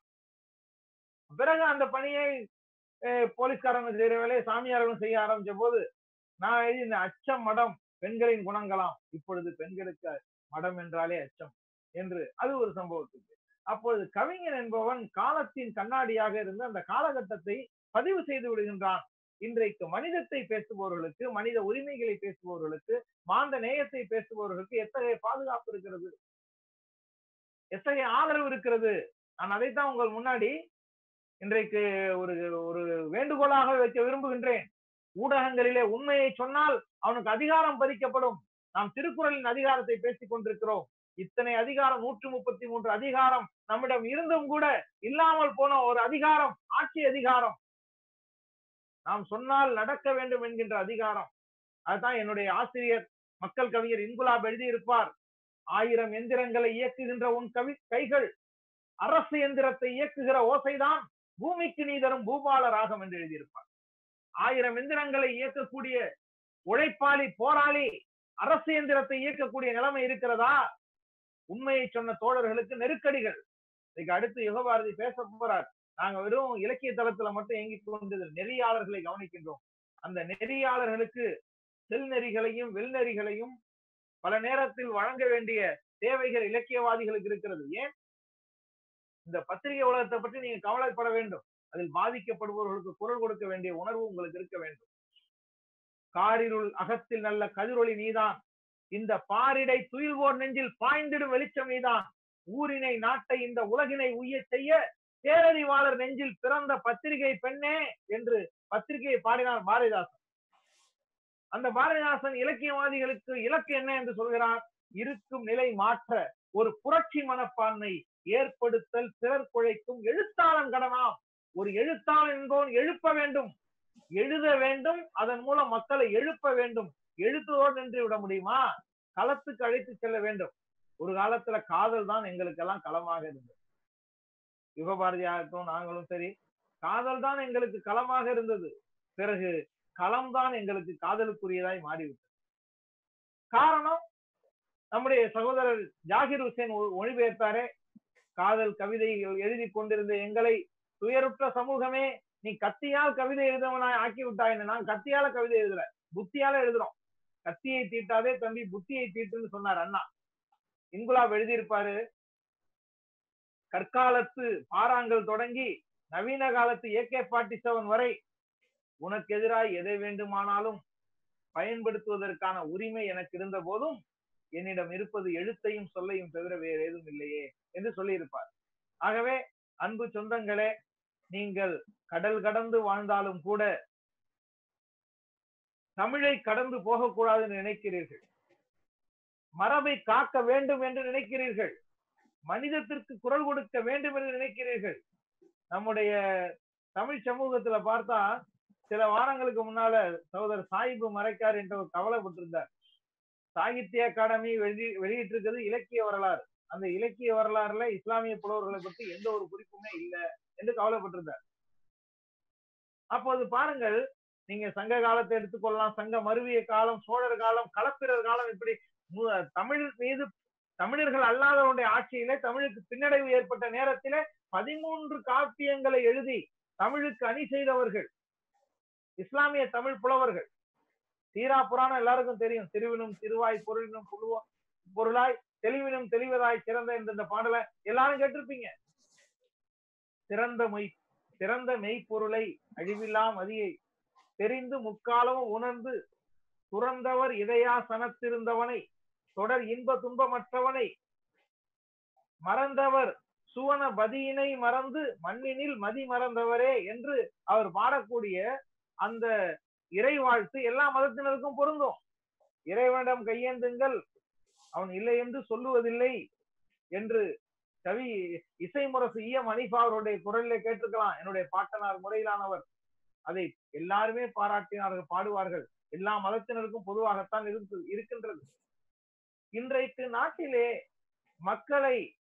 பிறகு அந்த பணியை அஹ் போலீஸ்காரங்க செய்யற வேலையை சாமியார்களும் செய்ய ஆரம்பிச்ச போது நான் எழுதின அச்சம் மடம் பெண்களின் குணங்களாம் இப்பொழுது பெண்களுக்கு மடம் என்றாலே அச்சம் என்று அது ஒரு சம்பவத்துக்கு அப்பொழுது கவிஞன் என்பவன் காலத்தின் கண்ணாடியாக இருந்து அந்த காலகட்டத்தை பதிவு செய்து விடுகின்றான் இன்றைக்கு மனிதத்தை பேசுபவர்களுக்கு மனித உரிமைகளை பேசுபவர்களுக்கு மாந்த நேயத்தை பேசுபவர்களுக்கு எத்தகைய பாதுகாப்பு இருக்கிறது எத்தகைய ஆதரவு இருக்கிறது நான் அதைத்தான் உங்கள் முன்னாடி இன்றைக்கு ஒரு ஒரு வேண்டுகோளாக வைக்க விரும்புகின்றேன் ஊடகங்களிலே உண்மையை சொன்னால் அவனுக்கு அதிகாரம் பறிக்கப்படும் நாம் திருக்குறளின் அதிகாரத்தை பேசிக் கொண்டிருக்கிறோம் இத்தனை அதிகாரம் நூற்று முப்பத்தி மூன்று அதிகாரம் நம்மிடம் இருந்தும் கூட இல்லாமல் போன ஒரு அதிகாரம் ஆட்சி அதிகாரம் நாம் சொன்னால் நடக்க வேண்டும் என்கின்ற அதிகாரம் அதுதான் என்னுடைய ஆசிரியர் மக்கள் கவிஞர் இன்குலாப் எழுதியிருப்பார் ஆயிரம் எந்திரங்களை இயக்குகின்ற உன் கவி கைகள் அரசு எந்திரத்தை இயக்குகிற ஓசைதான் பூமிக்கு நீ தரும் பூபால ராகம் என்று எழுதியிருப்பார் ஆயிரம் எந்திரங்களை இயக்கக்கூடிய உழைப்பாளி போராளி அரசு எந்திரத்தை இயக்கக்கூடிய நிலைமை இருக்கிறதா உண்மையை சொன்ன தோழர்களுக்கு நெருக்கடிகள் இதுக்கு அடுத்து யுகபாரதி பேச போறார் நாங்க வெறும் இலக்கிய தளத்துல மட்டும் இயங்கிக் கொண்டு நெறியாளர்களை கவனிக்கின்றோம் அந்த நெறியாளர்களுக்கு செல்நெறிகளையும் வெல்நெறிகளையும் பல நேரத்தில் வழங்க வேண்டிய தேவைகள் இலக்கியவாதிகளுக்கு இருக்கிறது ஏன் இந்த பத்திரிகை உலகத்தை பற்றி நீங்க கவலைப்பட வேண்டும் அதில் பாதிக்கப்படுபவர்களுக்கு குரல் கொடுக்க வேண்டிய உணர்வு உங்களுக்கு இருக்க வேண்டும் காரிருள் அகத்தில் நல்ல கதிரொளி நீதான் இந்த பாரிடை துயில்வோர் நெஞ்சில் பாய்ந்திடும் வெளிச்சம் நீதான் ஊரினை நாட்டை இந்த உலகினை உய்ய செய்ய பேரறிவாளர் நெஞ்சில் பிறந்த பத்திரிகை பெண்ணே என்று பத்திரிகையை பாடினார் பாரதிதாசன் அந்த பாரதிதாசன் இலக்கியவாதிகளுக்கு இலக்கு என்ன என்று சொல்கிறார் இருக்கும் நிலை மாற்ற ஒரு புரட்சி மனப்பான்மை ஏற்படுத்தல் பிறர் குழைக்கும் எழுத்தாளன் கடனாம் ஒரு எழுத்தாளன் என்பவன் எழுப்ப வேண்டும் எழுத வேண்டும் அதன் மூலம் மக்களை எழுப்ப வேண்டும் எழுத்துவோடு நின்று விட முடியுமா களத்துக்கு அழைத்து செல்ல வேண்டும் ஒரு காலத்துல காதல் தான் எங்களுக்கெல்லாம் களமாக இருந்தது யுகபாரதியாகட்டும் நாங்களும் சரி காதல் தான் எங்களுக்கு களமாக இருந்தது பிறகு களம்தான் எங்களுக்கு காதலுக்குரியதாய் மாறிவிட்டது காரணம் நம்முடைய சகோதரர் ஜாகிர் ஹுசேன் மொழிபெயர்த்தாரே காதல் கவிதை எழுதி கொண்டிருந்த எங்களை துயருற்ற சமூகமே நீ கத்தியால் கவிதை எழுதவனாய் ஆக்கி விட்டாய் நான் கத்தியால கவிதை எழுதுற புத்தியால எழுதுறோம் கத்தியை தீட்டாதே தம்பி புத்தியை தீட்டுன்னு சொன்னார் அண்ணா இன்குலாப் எழுதியிருப்பாரு கற்காலத்து பாறாங்கல் தொடங்கி நவீன காலத்து ஏகே பார்ட்டி செவன் வரை உனக்கு எதிராய் எதை வேண்டுமானாலும் பயன்படுத்துவதற்கான உரிமை எனக்கு இருந்த போதும் என்னிடம் இருப்பது எழுத்தையும் சொல்லையும் தவிர வேறு ஏதும் இல்லையே என்று சொல்லியிருப்பார் ஆகவே அன்பு சொந்தங்களே நீங்கள் கடல் கடந்து வாழ்ந்தாலும் கூட தமிழை கடந்து போகக்கூடாது என்று நினைக்கிறீர்கள் மரபை காக்க வேண்டும் என்று நினைக்கிறீர்கள் மனிதத்திற்கு குரல் கொடுக்க வேண்டும் என்று நினைக்கிறீர்கள் நம்முடைய தமிழ் சமூகத்துல பார்த்தா சில வாரங்களுக்கு முன்னால சகோதரர் சாயிபு மறைக்கார் என்ற ஒரு கவலைப்பட்டிருந்தார் சாகித்ய அகாடமி வெளி வெளியிட்டிருக்கிறது இலக்கிய வரலாறு அந்த இலக்கிய வரலாறுல இஸ்லாமிய புலவர்களை பற்றி எந்த ஒரு குறிப்புமே இல்லை என்று கவலைப்பட்டிருந்தார் அப்போது பாருங்கள் நீங்க சங்க காலத்தை எடுத்துக்கொள்ளலாம் சங்க மருவிய காலம் சோழர் காலம் களப்பிரர் காலம் இப்படி தமிழ் மீது தமிழர்கள் அல்லாதவருடைய ஆட்சியிலே தமிழுக்கு பின்னடைவு ஏற்பட்ட நேரத்திலே பதிமூன்று காப்பியங்களை எழுதி தமிழுக்கு அணி செய்தவர்கள் இஸ்லாமிய தமிழ் புலவர்கள் தீரா புராணம் எல்லாருக்கும் தெரியும் திருவினும் திருவாய் பொருளினும் புழுவோம் பொருளாய் தெளிவினும் தெளிவதாய் சிறந்த இந்த பாடலை எல்லாரும் கேட்டிருப்பீங்க சிறந்த மெய் சிறந்த மெய்ப்பொருளை அழிவில்லா மதியை தெரிந்து முக்காலமும் உணர்ந்து துறந்தவர் இதயா சனத்திருந்தவனை தொடர் இன்ப துன்பமற்றவனை மறந்தவர் சுவன பதியினை மறந்து மண்ணினில் மதி மறந்தவரே என்று அவர் பாடக்கூடிய அந்த இறை வாழ்த்து எல்லா மதத்தினருக்கும் பொருந்தும் இறைவனிடம் கையேந்துங்கள் அவன் இல்லை என்று சொல்லுவதில்லை என்று கவி இசை முரசு ஈயம் அனிஃபா அவருடைய குரலிலே கேட்டிருக்கலாம் என்னுடைய பாட்டனார் முறையிலானவர் அதை எல்லாருமே பாராட்டினார்கள் பாடுவார்கள் எல்லா மதத்தினருக்கும் பொதுவாகத்தான் இருக்கு இருக்கின்றது இன்றைக்கு நாட்டிலே மக்களை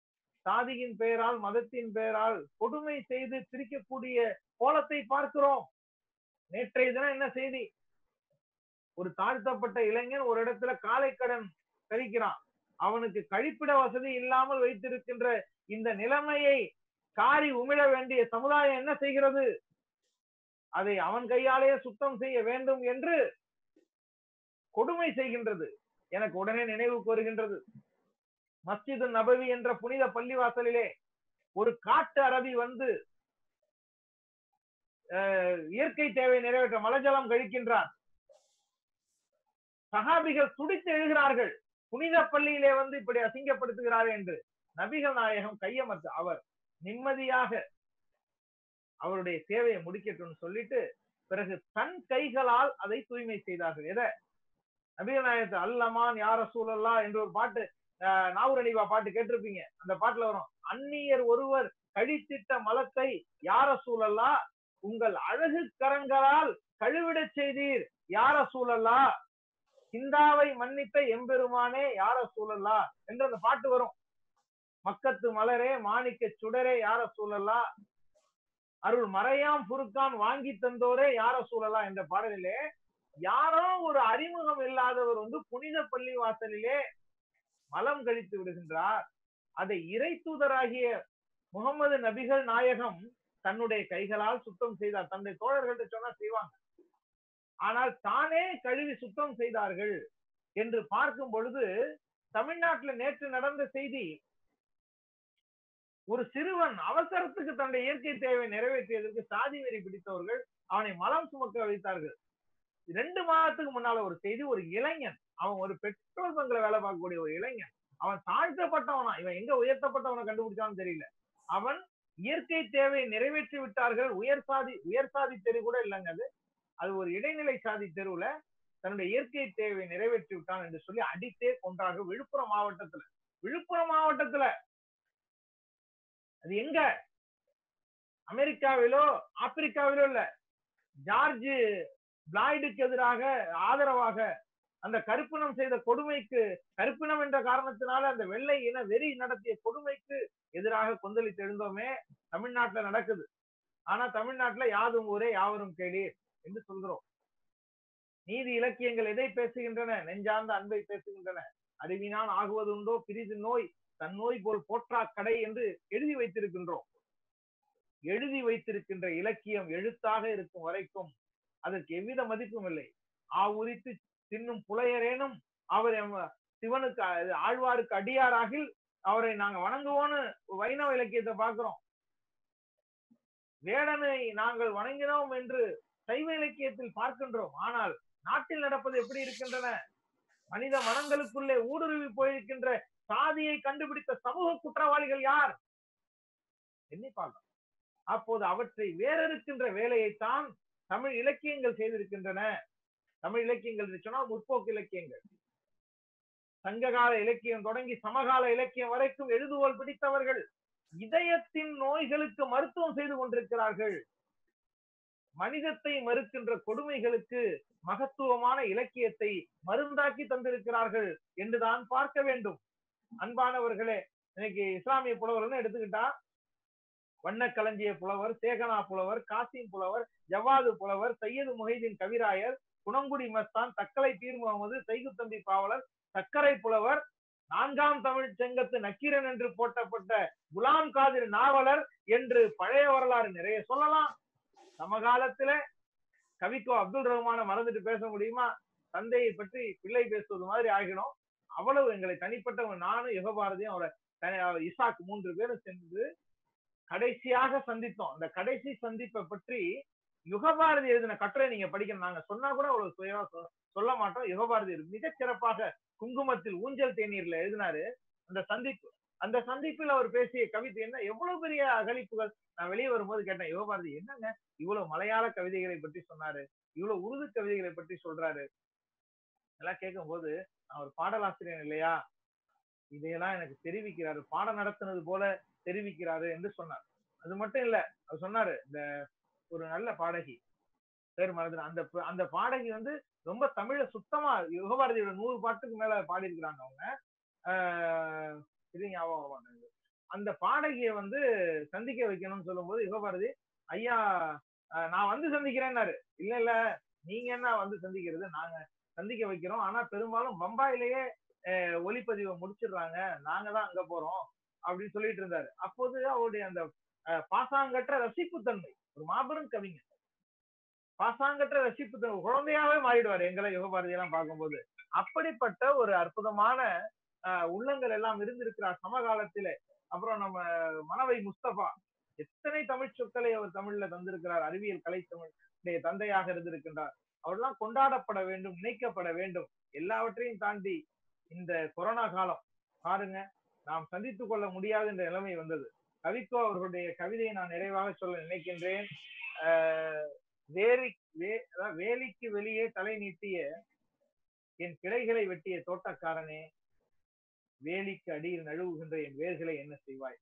சாதியின் பெயரால் மதத்தின் பெயரால் கொடுமை செய்து பிரிக்கக்கூடிய கோலத்தை பார்க்கிறோம் நேற்றைய தினம் என்ன செய்தி ஒரு தாழ்த்தப்பட்ட இளைஞன் ஒரு இடத்துல காலை கடன் கழிக்கிறான் அவனுக்கு கழிப்பிட வசதி இல்லாமல் வைத்திருக்கின்ற இந்த நிலைமையை காரி உமிழ வேண்டிய சமுதாயம் என்ன செய்கிறது அதை அவன் கையாலேயே சுத்தம் செய்ய வேண்டும் என்று கொடுமை செய்கின்றது எனக்கு உடனே நினைவுக்கு வருகின்றது மஸ்ஜிது நபவி என்ற புனித பள்ளிவாசலிலே ஒரு காட்டு அரபி வந்து அஹ், இயற்கை தேவை நிறைவேற்ற மலஜலம் கழிக்கின்றார் சகாபிகள் துடித்து எழுகிறார்கள் புனித பள்ளியிலே வந்து இப்படி அசிங்கப்படுத்துகிறார் என்று நபிகள் நாயகம் கையமர்த்து அவர் நிம்மதியாக அவருடைய சேவையை முடிக்கட்டும்னு சொல்லிட்டு பிறகு தன் கைகளால் அதை தூய்மை செய்தார்கள் எதை நபிகள் நாயகத்தை அல்லமான் யார சூழல்லா என்று ஒரு பாட்டு ஆஹ், நாவூர் அணிவா பாட்டு கேட்டிருப்பீங்க அந்த பாட்டுல வரும் அந்நியர் ஒருவர் கழித்திட்ட மலத்தை யார சூழல்லா உங்கள் அழகு கரங்களால் கழுவிடச் செய்தீர் யார சூழல்லா சிந்தாவை மன்னித்த எம்பெருமானே யார சூழல்லா என்று அந்த பாட்டு வரும் மக்கத்து மலரே மாணிக்க சுடரே யார சூழல்லா அருள் மறையாம் புருக்கான் வாங்கி தந்தோரே யார சூழலா என்ற பாடலிலே யாரோ ஒரு அறிமுகம் இல்லாதவர் வந்து புனித பள்ளி வாசலிலே மலம் கழித்து விடுகின்றார் அதை இறை தூதராகிய முகமது நபிகள் நாயகம் தன்னுடைய கைகளால் சுத்தம் செய்தார் தன்னுடைய தோழர்கள்ட்ட சொன்னா செய்வாங்க ஆனால் தானே கழுவி சுத்தம் செய்தார்கள் என்று பார்க்கும் பொழுது தமிழ்நாட்டுல நேற்று நடந்த செய்தி ஒரு சிறுவன் அவசரத்துக்கு தன்னுடைய இயற்கை தேவை நிறைவேற்றியதற்கு சாதி வெறி பிடித்தவர்கள் அவனை மலம் சுமக்க வைத்தார்கள் ரெண்டு மாதத்துக்கு முன்னால ஒரு செய்தி ஒரு இளைஞன் அவன் ஒரு பெட்ரோல் பங்க்ல வேலை பார்க்கக்கூடிய ஒரு இளைஞன் அவன் தாழ்த்தப்பட்டவனா இவன் எங்க உயர்த்தப்பட்டவனை கண்டுபிடிச்சான்னு தெரியல அவன் இயற்கை தேவையை நிறைவேற்றி விட்டார்கள் உயர் சாதி உயர் சாதி தெரு கூட இல்லைங்க அது அது ஒரு இடைநிலை சாதி தெருவுல தன்னுடைய இயற்கை தேவையை நிறைவேற்றி விட்டான் என்று சொல்லி அடித்தே கொன்றார்கள் விழுப்புரம் மாவட்டத்துல விழுப்புரம் மாவட்டத்துல அது எங்க அமெரிக்காவிலோ ஆப்பிரிக்காவிலோ இல்ல ஜார்ஜ் பிளாய்டுக்கு எதிராக ஆதரவாக அந்த கருப்பினம் செய்த கொடுமைக்கு கருப்பினம் என்ற காரணத்தினால அந்த வெள்ளை இன வெறி நடத்திய கொடுமைக்கு எதிராக கொந்தளித்து எழுந்தோமே தமிழ்நாட்டுல நடக்குது ஆனா தமிழ்நாட்டுல யாதும் ஊரே யாவரும் கேளீர் என்று சொல்கிறோம் நீதி இலக்கியங்கள் எதை பேசுகின்றன நெஞ்சார்ந்த அன்பை பேசுகின்றன அறிவினான் ஆகுவதுண்டோ பிரிது நோய் தன் நோய் போல் போற்றா கடை என்று எழுதி வைத்திருக்கின்றோம் எழுதி வைத்திருக்கின்ற இலக்கியம் எழுத்தாக இருக்கும் வரைக்கும் அதற்கு எவ்வித மதிப்பும் இல்லை ஆவுரித்து தின்னும் புலையரேனும் அவர் எம் சிவனுக்கு அ- ஆழ்வாருக்கு அடியாராகில் அவரை நாங்க வணங்குவோன்னு வைணவ இலக்கியத்தை பார்க்கிறோம் வேடனை நாங்கள் வணங்கினோம் என்று சைவ இலக்கியத்தில் பார்க்கின்றோம் ஆனால் நாட்டில் நடப்பது எப்படி இருக்கின்றன மனித மனங்களுக்குள்ளே ஊடுருவி போயிருக்கின்ற சாதியை கண்டுபிடித்த சமூக குற்றவாளிகள் யார் எண்ணி பார்க்கணும் அப்போது அவற்றை வேறறுக்கின்ற வேலையைத்தான் தமிழ் இலக்கியங்கள் செய்திருக்கின்றன தமிழ் இலக்கியங்கள் என்று சொன்னால் முற்போக்கு இலக்கியங்கள் சங்ககால இலக்கியம் தொடங்கி சமகால இலக்கியம் வரைக்கும் எழுதுகோல் பிடித்தவர்கள் இதயத்தின் நோய்களுக்கு மருத்துவம் செய்து கொண்டிருக்கிறார்கள் மனிதத்தை மறுக்கின்ற கொடுமைகளுக்கு மகத்துவமான இலக்கியத்தை மருந்தாக்கி தந்திருக்கிறார்கள் என்றுதான் பார்க்க வேண்டும் அன்பானவர்களே இன்னைக்கு இஸ்லாமிய புலவர்னு எடுத்துக்கிட்டா வண்ணக்களஞ்சிய புலவர் சேகனா புலவர் காசிம் புலவர் ஜவாது புலவர் சையது முஹைதீன் கவிராயர் குணங்குடி மஸ்தான் தக்கலை பீர் முகமது சைகுத்தம்பி பாவலர் சக்கரை புலவர் நான்காம் தமிழ் செங்கத்து நக்கீரன் என்று போட்டப்பட்ட குலாம் காதிர் நாவலர் என்று பழைய வரலாறு நிறைய சொல்லலாம் சமகாலத்துல கவிக்கோ அப்துல் ரஹ்மான மறந்துட்டு பேச முடியுமா தந்தையை பற்றி பிள்ளை பேசுவது மாதிரி ஆகிடும் அவ்வளவு எங்களை தனிப்பட்டவங்க நானும் யுகபாரதியும் அவரை தனி- இசாக் மூன்று பேரும் சென்று கடைசியாக சந்தித்தோம் அந்த கடைசி சந்திப்பை பற்றி யுகபாரதி எழுதின கட்டுரை நீங்க படிக்கணும் நாங்க சொன்னா கூட அவ்வளவு சுயமா சொ- சொல்ல மாட்டோம் யுகபாரதி மிகச் சிறப்பாக குங்குமத்தில் ஊஞ்சல் தேநீர்ல எழுதினாரு அந்த சந்திப்பு அந்த சந்திப்பில் அவர் பேசிய கவிதை என்ன எவ்வளவு பெரிய அகலிப்புகள் நான் வெளியே வரும்போது கேட்டேன் யுகபாரதி என்னங்க இவ்வளவு மலையாள கவிதைகளை பற்றி சொன்னாரு இவ்வளவு உருது கவிதைகளை பற்றி சொல்றாரு எல்லாம் கேட்கும் போது நான் ஒரு பாடலாசிரியர் இல்லையா இதையெல்லாம் எனக்கு தெரிவிக்கிறாரு பாடம் நடத்துனது போல தெரிவிக்கிறாரு என்று சொன்னார் அது மட்டும் இல்ல அவர் சொன்னாரு இந்த ஒரு நல்ல பாடகி பேர் மறந்து அந்த ப- அந்த பாடகி வந்து ரொம்ப தமிழ சுத்தமா யுகபாரதியோட நூறு பாட்டுக்கு மேல பாடியிருக்கிறாங்க அவங்க ஆஹ் இது ஞாபகம் வர மாட்டேங்குது அந்த பாடகியை வந்து சந்திக்க வைக்கணும்னு சொல்லும்போது யுகபாரதி ஐயா அஹ், நான் வந்து சந்திக்கிறேன்னாரு இல்ல இல்ல நீங்க என்ன வந்து சந்திக்கிறது நாங்க சந்திக்க வைக்கிறோம் ஆனா பெரும்பாலும் பம்பாயிலேயே அஹ், ஒளிப்பதிவை முடிச்சிடுறாங்க நாங்க தான் அங்க போறோம் அப்படின்னு சொல்லிட்டு இருந்தாரு அப்போது அவருடைய அந்த அஹ், பாசாங்கற்ற ரசிப்புத்தன்மை ஒரு மாபெரும் கவிஞர் பாசாங்கற்ற ரசிப்புத்தன்மை குழந்தையாவே மாறிடுவாரு எங்களை யுகபாரதி எல்லாம் பார்க்கும்போது அப்படிப்பட்ட ஒரு அற்புதமான அஹ், உள்ளங்கள் எல்லாம் இருந்திருக்கிறார் சமகாலத்திலே அப்புறம் நம்ம மனவை முஸ்தபா எத்தனை தமிழ் சொற்களை அவர் தமிழ்ல தந்திருக்கிறார் அறிவியல் கலை தமிழுடைய தந்தையாக இருந்திருக்கின்றார் அவரெல்லாம் கொண்டாடப்பட வேண்டும் நினைக்கப்பட வேண்டும் எல்லாவற்றையும் தாண்டி இந்த கொரோனா காலம் பாருங்க நாம் சந்தித்துக் கொள்ள முடியாத என்ற நிலைமை வந்தது கவிக்கோ அவர்களுடைய கவிதையை நான் நிறைவாக சொல்ல நினைக்கின்றேன் ஆஹ் வேரி வே அதாவது வேலிக்கு வெளியே தலை நீட்டிய என் கிளைகளை வெட்டிய தோட்டக்காரனே வேலிக்கு அடியில் நழுவுகின்ற என் வேர்களை என்ன செய்வாய்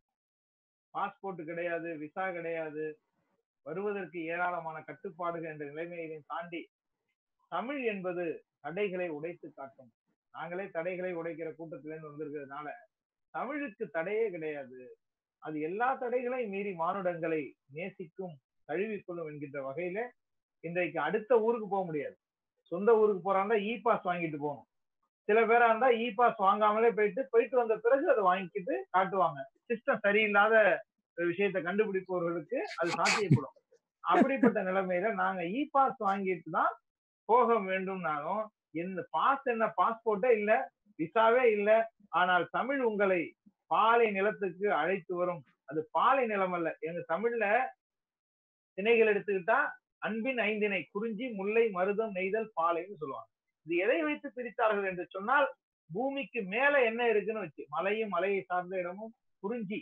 பாஸ்போர்ட் கிடையாது விசா கிடையாது வருவதற்கு ஏராளமான கட்டுப்பாடுகள் என்ற நிலைமையை தாண்டி தமிழ் என்பது தடைகளை உடைத்து காட்டும் நாங்களே தடைகளை உடைக்கிற கூட்டத்திலிருந்து வந்திருக்கிறதுனால தமிழுக்கு தடையே கிடையாது அது எல்லா தடைகளையும் மீறி மானுடங்களை நேசிக்கும் தழுவிக்கொள்ளும் என்கின்ற வகையில இன்றைக்கு அடுத்த ஊருக்கு போக முடியாது சொந்த ஊருக்கு போறாந்தா இ பாஸ் வாங்கிட்டு போகணும் சில பேரா இருந்தா இ பாஸ் வாங்காமலே போயிட்டு போயிட்டு வந்த பிறகு அதை வாங்கிக்கிட்டு காட்டுவாங்க சிஸ்டம் சரியில்லாத ஒரு விஷயத்தை கண்டுபிடிப்பவர்களுக்கு அது சாத்தியப்படும் அப்படிப்பட்ட நிலைமையில நாங்க இ பாஸ் வாங்கிட்டு தான் போக வேண்டும்னாலும் இந்த பாஸ் என்ன பாஸ்போர்ட்டே இல்ல விசாவே இல்ல ஆனால் தமிழ் உங்களை பாலை நிலத்துக்கு அழைத்து வரும் அது பாலை நிலம் அல்ல எங்க தமிழ்ல திணைகள் எடுத்துக்கிட்டா அன்பின் ஐந்தினை குறிஞ்சி முல்லை மருதம் நெய்தல் பாலைன்னு சொல்லுவாங்க இது எதை வைத்து பிரித்தார்கள் என்று சொன்னால் பூமிக்கு மேல என்ன இருக்குன்னு வச்சு மலையும் மலையை சார்ந்த இடமும் குறிஞ்சி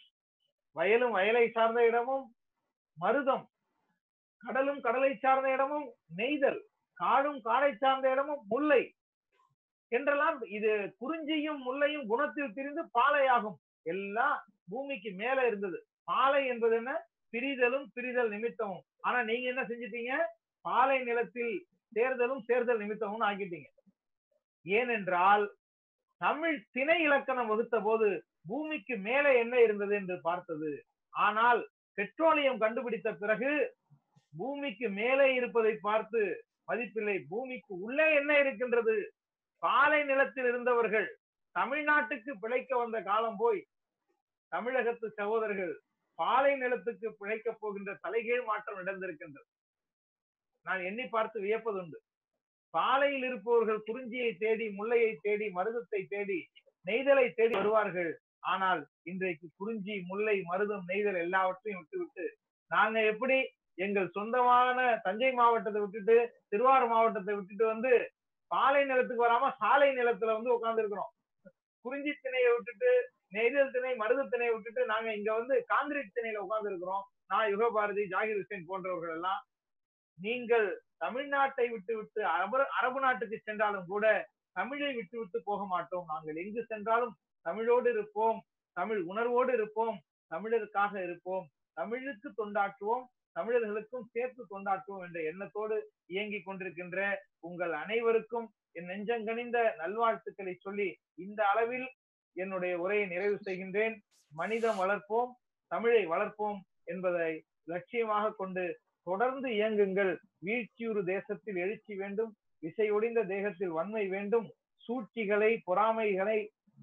வயலும் வயலை சார்ந்த இடமும் மருதம் கடலும் கடலை சார்ந்த இடமும் நெய்தல் காடும் காடை சார்ந்த இடமும் முல்லை என்றெல்லாம் இது குறிஞ்சியும் முல்லையும் குணத்தில் திரிந்து பாலையாகும் எல்லாம் பூமிக்கு மேல இருந்தது பாலை என்பது என்ன பிரிதலும் பிரிதல் நிமித்தமும் ஆனா நீங்க என்ன செஞ்சிட்டீங்க பாலை நிலத்தில் சேர்தலும் சேர்தல் நிமித்தமும் ஆக்கிட்டீங்க ஏனென்றால் தமிழ் திணை இலக்கணம் வகுத்த போது பூமிக்கு மேலே என்ன இருந்தது என்று பார்த்தது ஆனால் பெட்ரோலியம் கண்டுபிடித்த பிறகு பூமிக்கு மேலே இருப்பதை பார்த்து மதிப்பில்லை பூமிக்கு உள்ளே என்ன இருக்கின்றது பாலை நிலத்தில் இருந்தவர்கள் தமிழ்நாட்டுக்கு பிழைக்க வந்த காலம் போய் தமிழகத்து சகோதரர்கள் பாலை நிலத்துக்கு பிழைக்க போகின்ற தலைகீழ் மாற்றம் நடந்திருக்கின்றது நான் எண்ணி பார்த்து வியப்பதுண்டு பாலையில் இருப்பவர்கள் குறிஞ்சியை தேடி முல்லையை தேடி மருதத்தை தேடி நெய்தலை தேடி வருவார்கள் ஆனால் இன்றைக்கு குறிஞ்சி முல்லை மருதம் நெய்தல் எல்லாவற்றையும் விட்டுவிட்டு நாங்க எப்படி எங்கள் சொந்தமான தஞ்சை மாவட்டத்தை விட்டுட்டு திருவாரூர் மாவட்டத்தை விட்டுட்டு வந்து பாலை நிலத்துக்கு வராம சாலை நிலத்துல வந்து உட்கார்ந்து இருக்கிறோம் குறிஞ்சி திணையை விட்டுட்டு நெய்தல் திணை மருது திணையை விட்டுட்டு நாங்க இங்க வந்து காங்கிரீட் திணையில உட்கார்ந்து இருக்கிறோம் நான் யுகபாரதி ஜாகிர் ஹுசேன் போன்றவர்கள் எல்லாம் நீங்கள் தமிழ்நாட்டை விட்டு விட்டு அரபு அரபு நாட்டுக்கு சென்றாலும் கூட தமிழை விட்டு விட்டு போக மாட்டோம் நாங்கள் எங்கு சென்றாலும் தமிழோடு இருப்போம் தமிழ் உணர்வோடு இருப்போம் தமிழருக்காக இருப்போம் தமிழுக்கு தொண்டாற்றுவோம் தமிழர்களுக்கும் சேர்த்து தொண்டாற்றுவோம் என்ற எண்ணத்தோடு இயங்கிக் கொண்டிருக்கின்ற உங்கள் அனைவருக்கும் என் நெஞ்சங்கனிந்த நல்வாழ்த்துக்களை சொல்லி இந்த அளவில் என்னுடைய உரையை நிறைவு செய்கின்றேன் மனிதம் வளர்ப்போம் தமிழை வளர்ப்போம் என்பதை லட்சியமாக கொண்டு தொடர்ந்து இயங்குங்கள் வீழ்ச்சியுறு தேசத்தில் எழுச்சி வேண்டும் விசையொடிந்த தேகத்தில் வன்மை வேண்டும் சூழ்ச்சிகளை பொறாமைகளை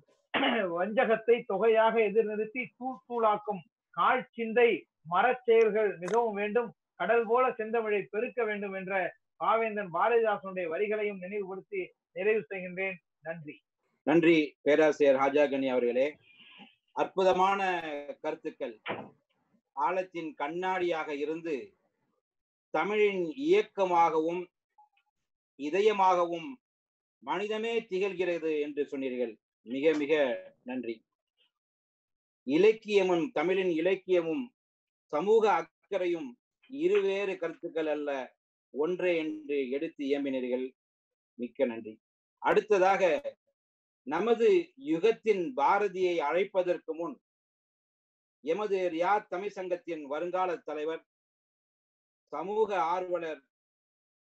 வஞ்சகத்தை தொகையாக எதிர்நிறுத்தி தூள் தூளாக்கும் கால் சிந்தை மரச்செயல்கள் மிகவும் வேண்டும் கடல் போல செந்தமிழை பெருக்க வேண்டும் என்ற பாவேந்தன் பாரதிதாசனுடைய வரிகளையும் நினைவுபடுத்தி நிறைவு செய்கின்றேன் நன்றி நன்றி பேராசிரியர் ஹாஜாகனி அவர்களே அற்புதமான கருத்துக்கள் ஆழத்தின் கண்ணாடியாக இருந்து தமிழின் இயக்கமாகவும் இதயமாகவும் மனிதமே திகழ்கிறது என்று சொன்னீர்கள் மிக மிக நன்றி இலக்கியமும் தமிழின் இலக்கியமும் சமூக அக்கறையும் இருவேறு கருத்துக்கள் அல்ல ஒன்றே என்று எடுத்து இயம்பினீர்கள் மிக்க நன்றி அடுத்ததாக நமது யுகத்தின் பாரதியை அழைப்பதற்கு முன் எமது ரியாத் தமிழ் சங்கத்தின் வருங்கால தலைவர் சமூக ஆர்வலர்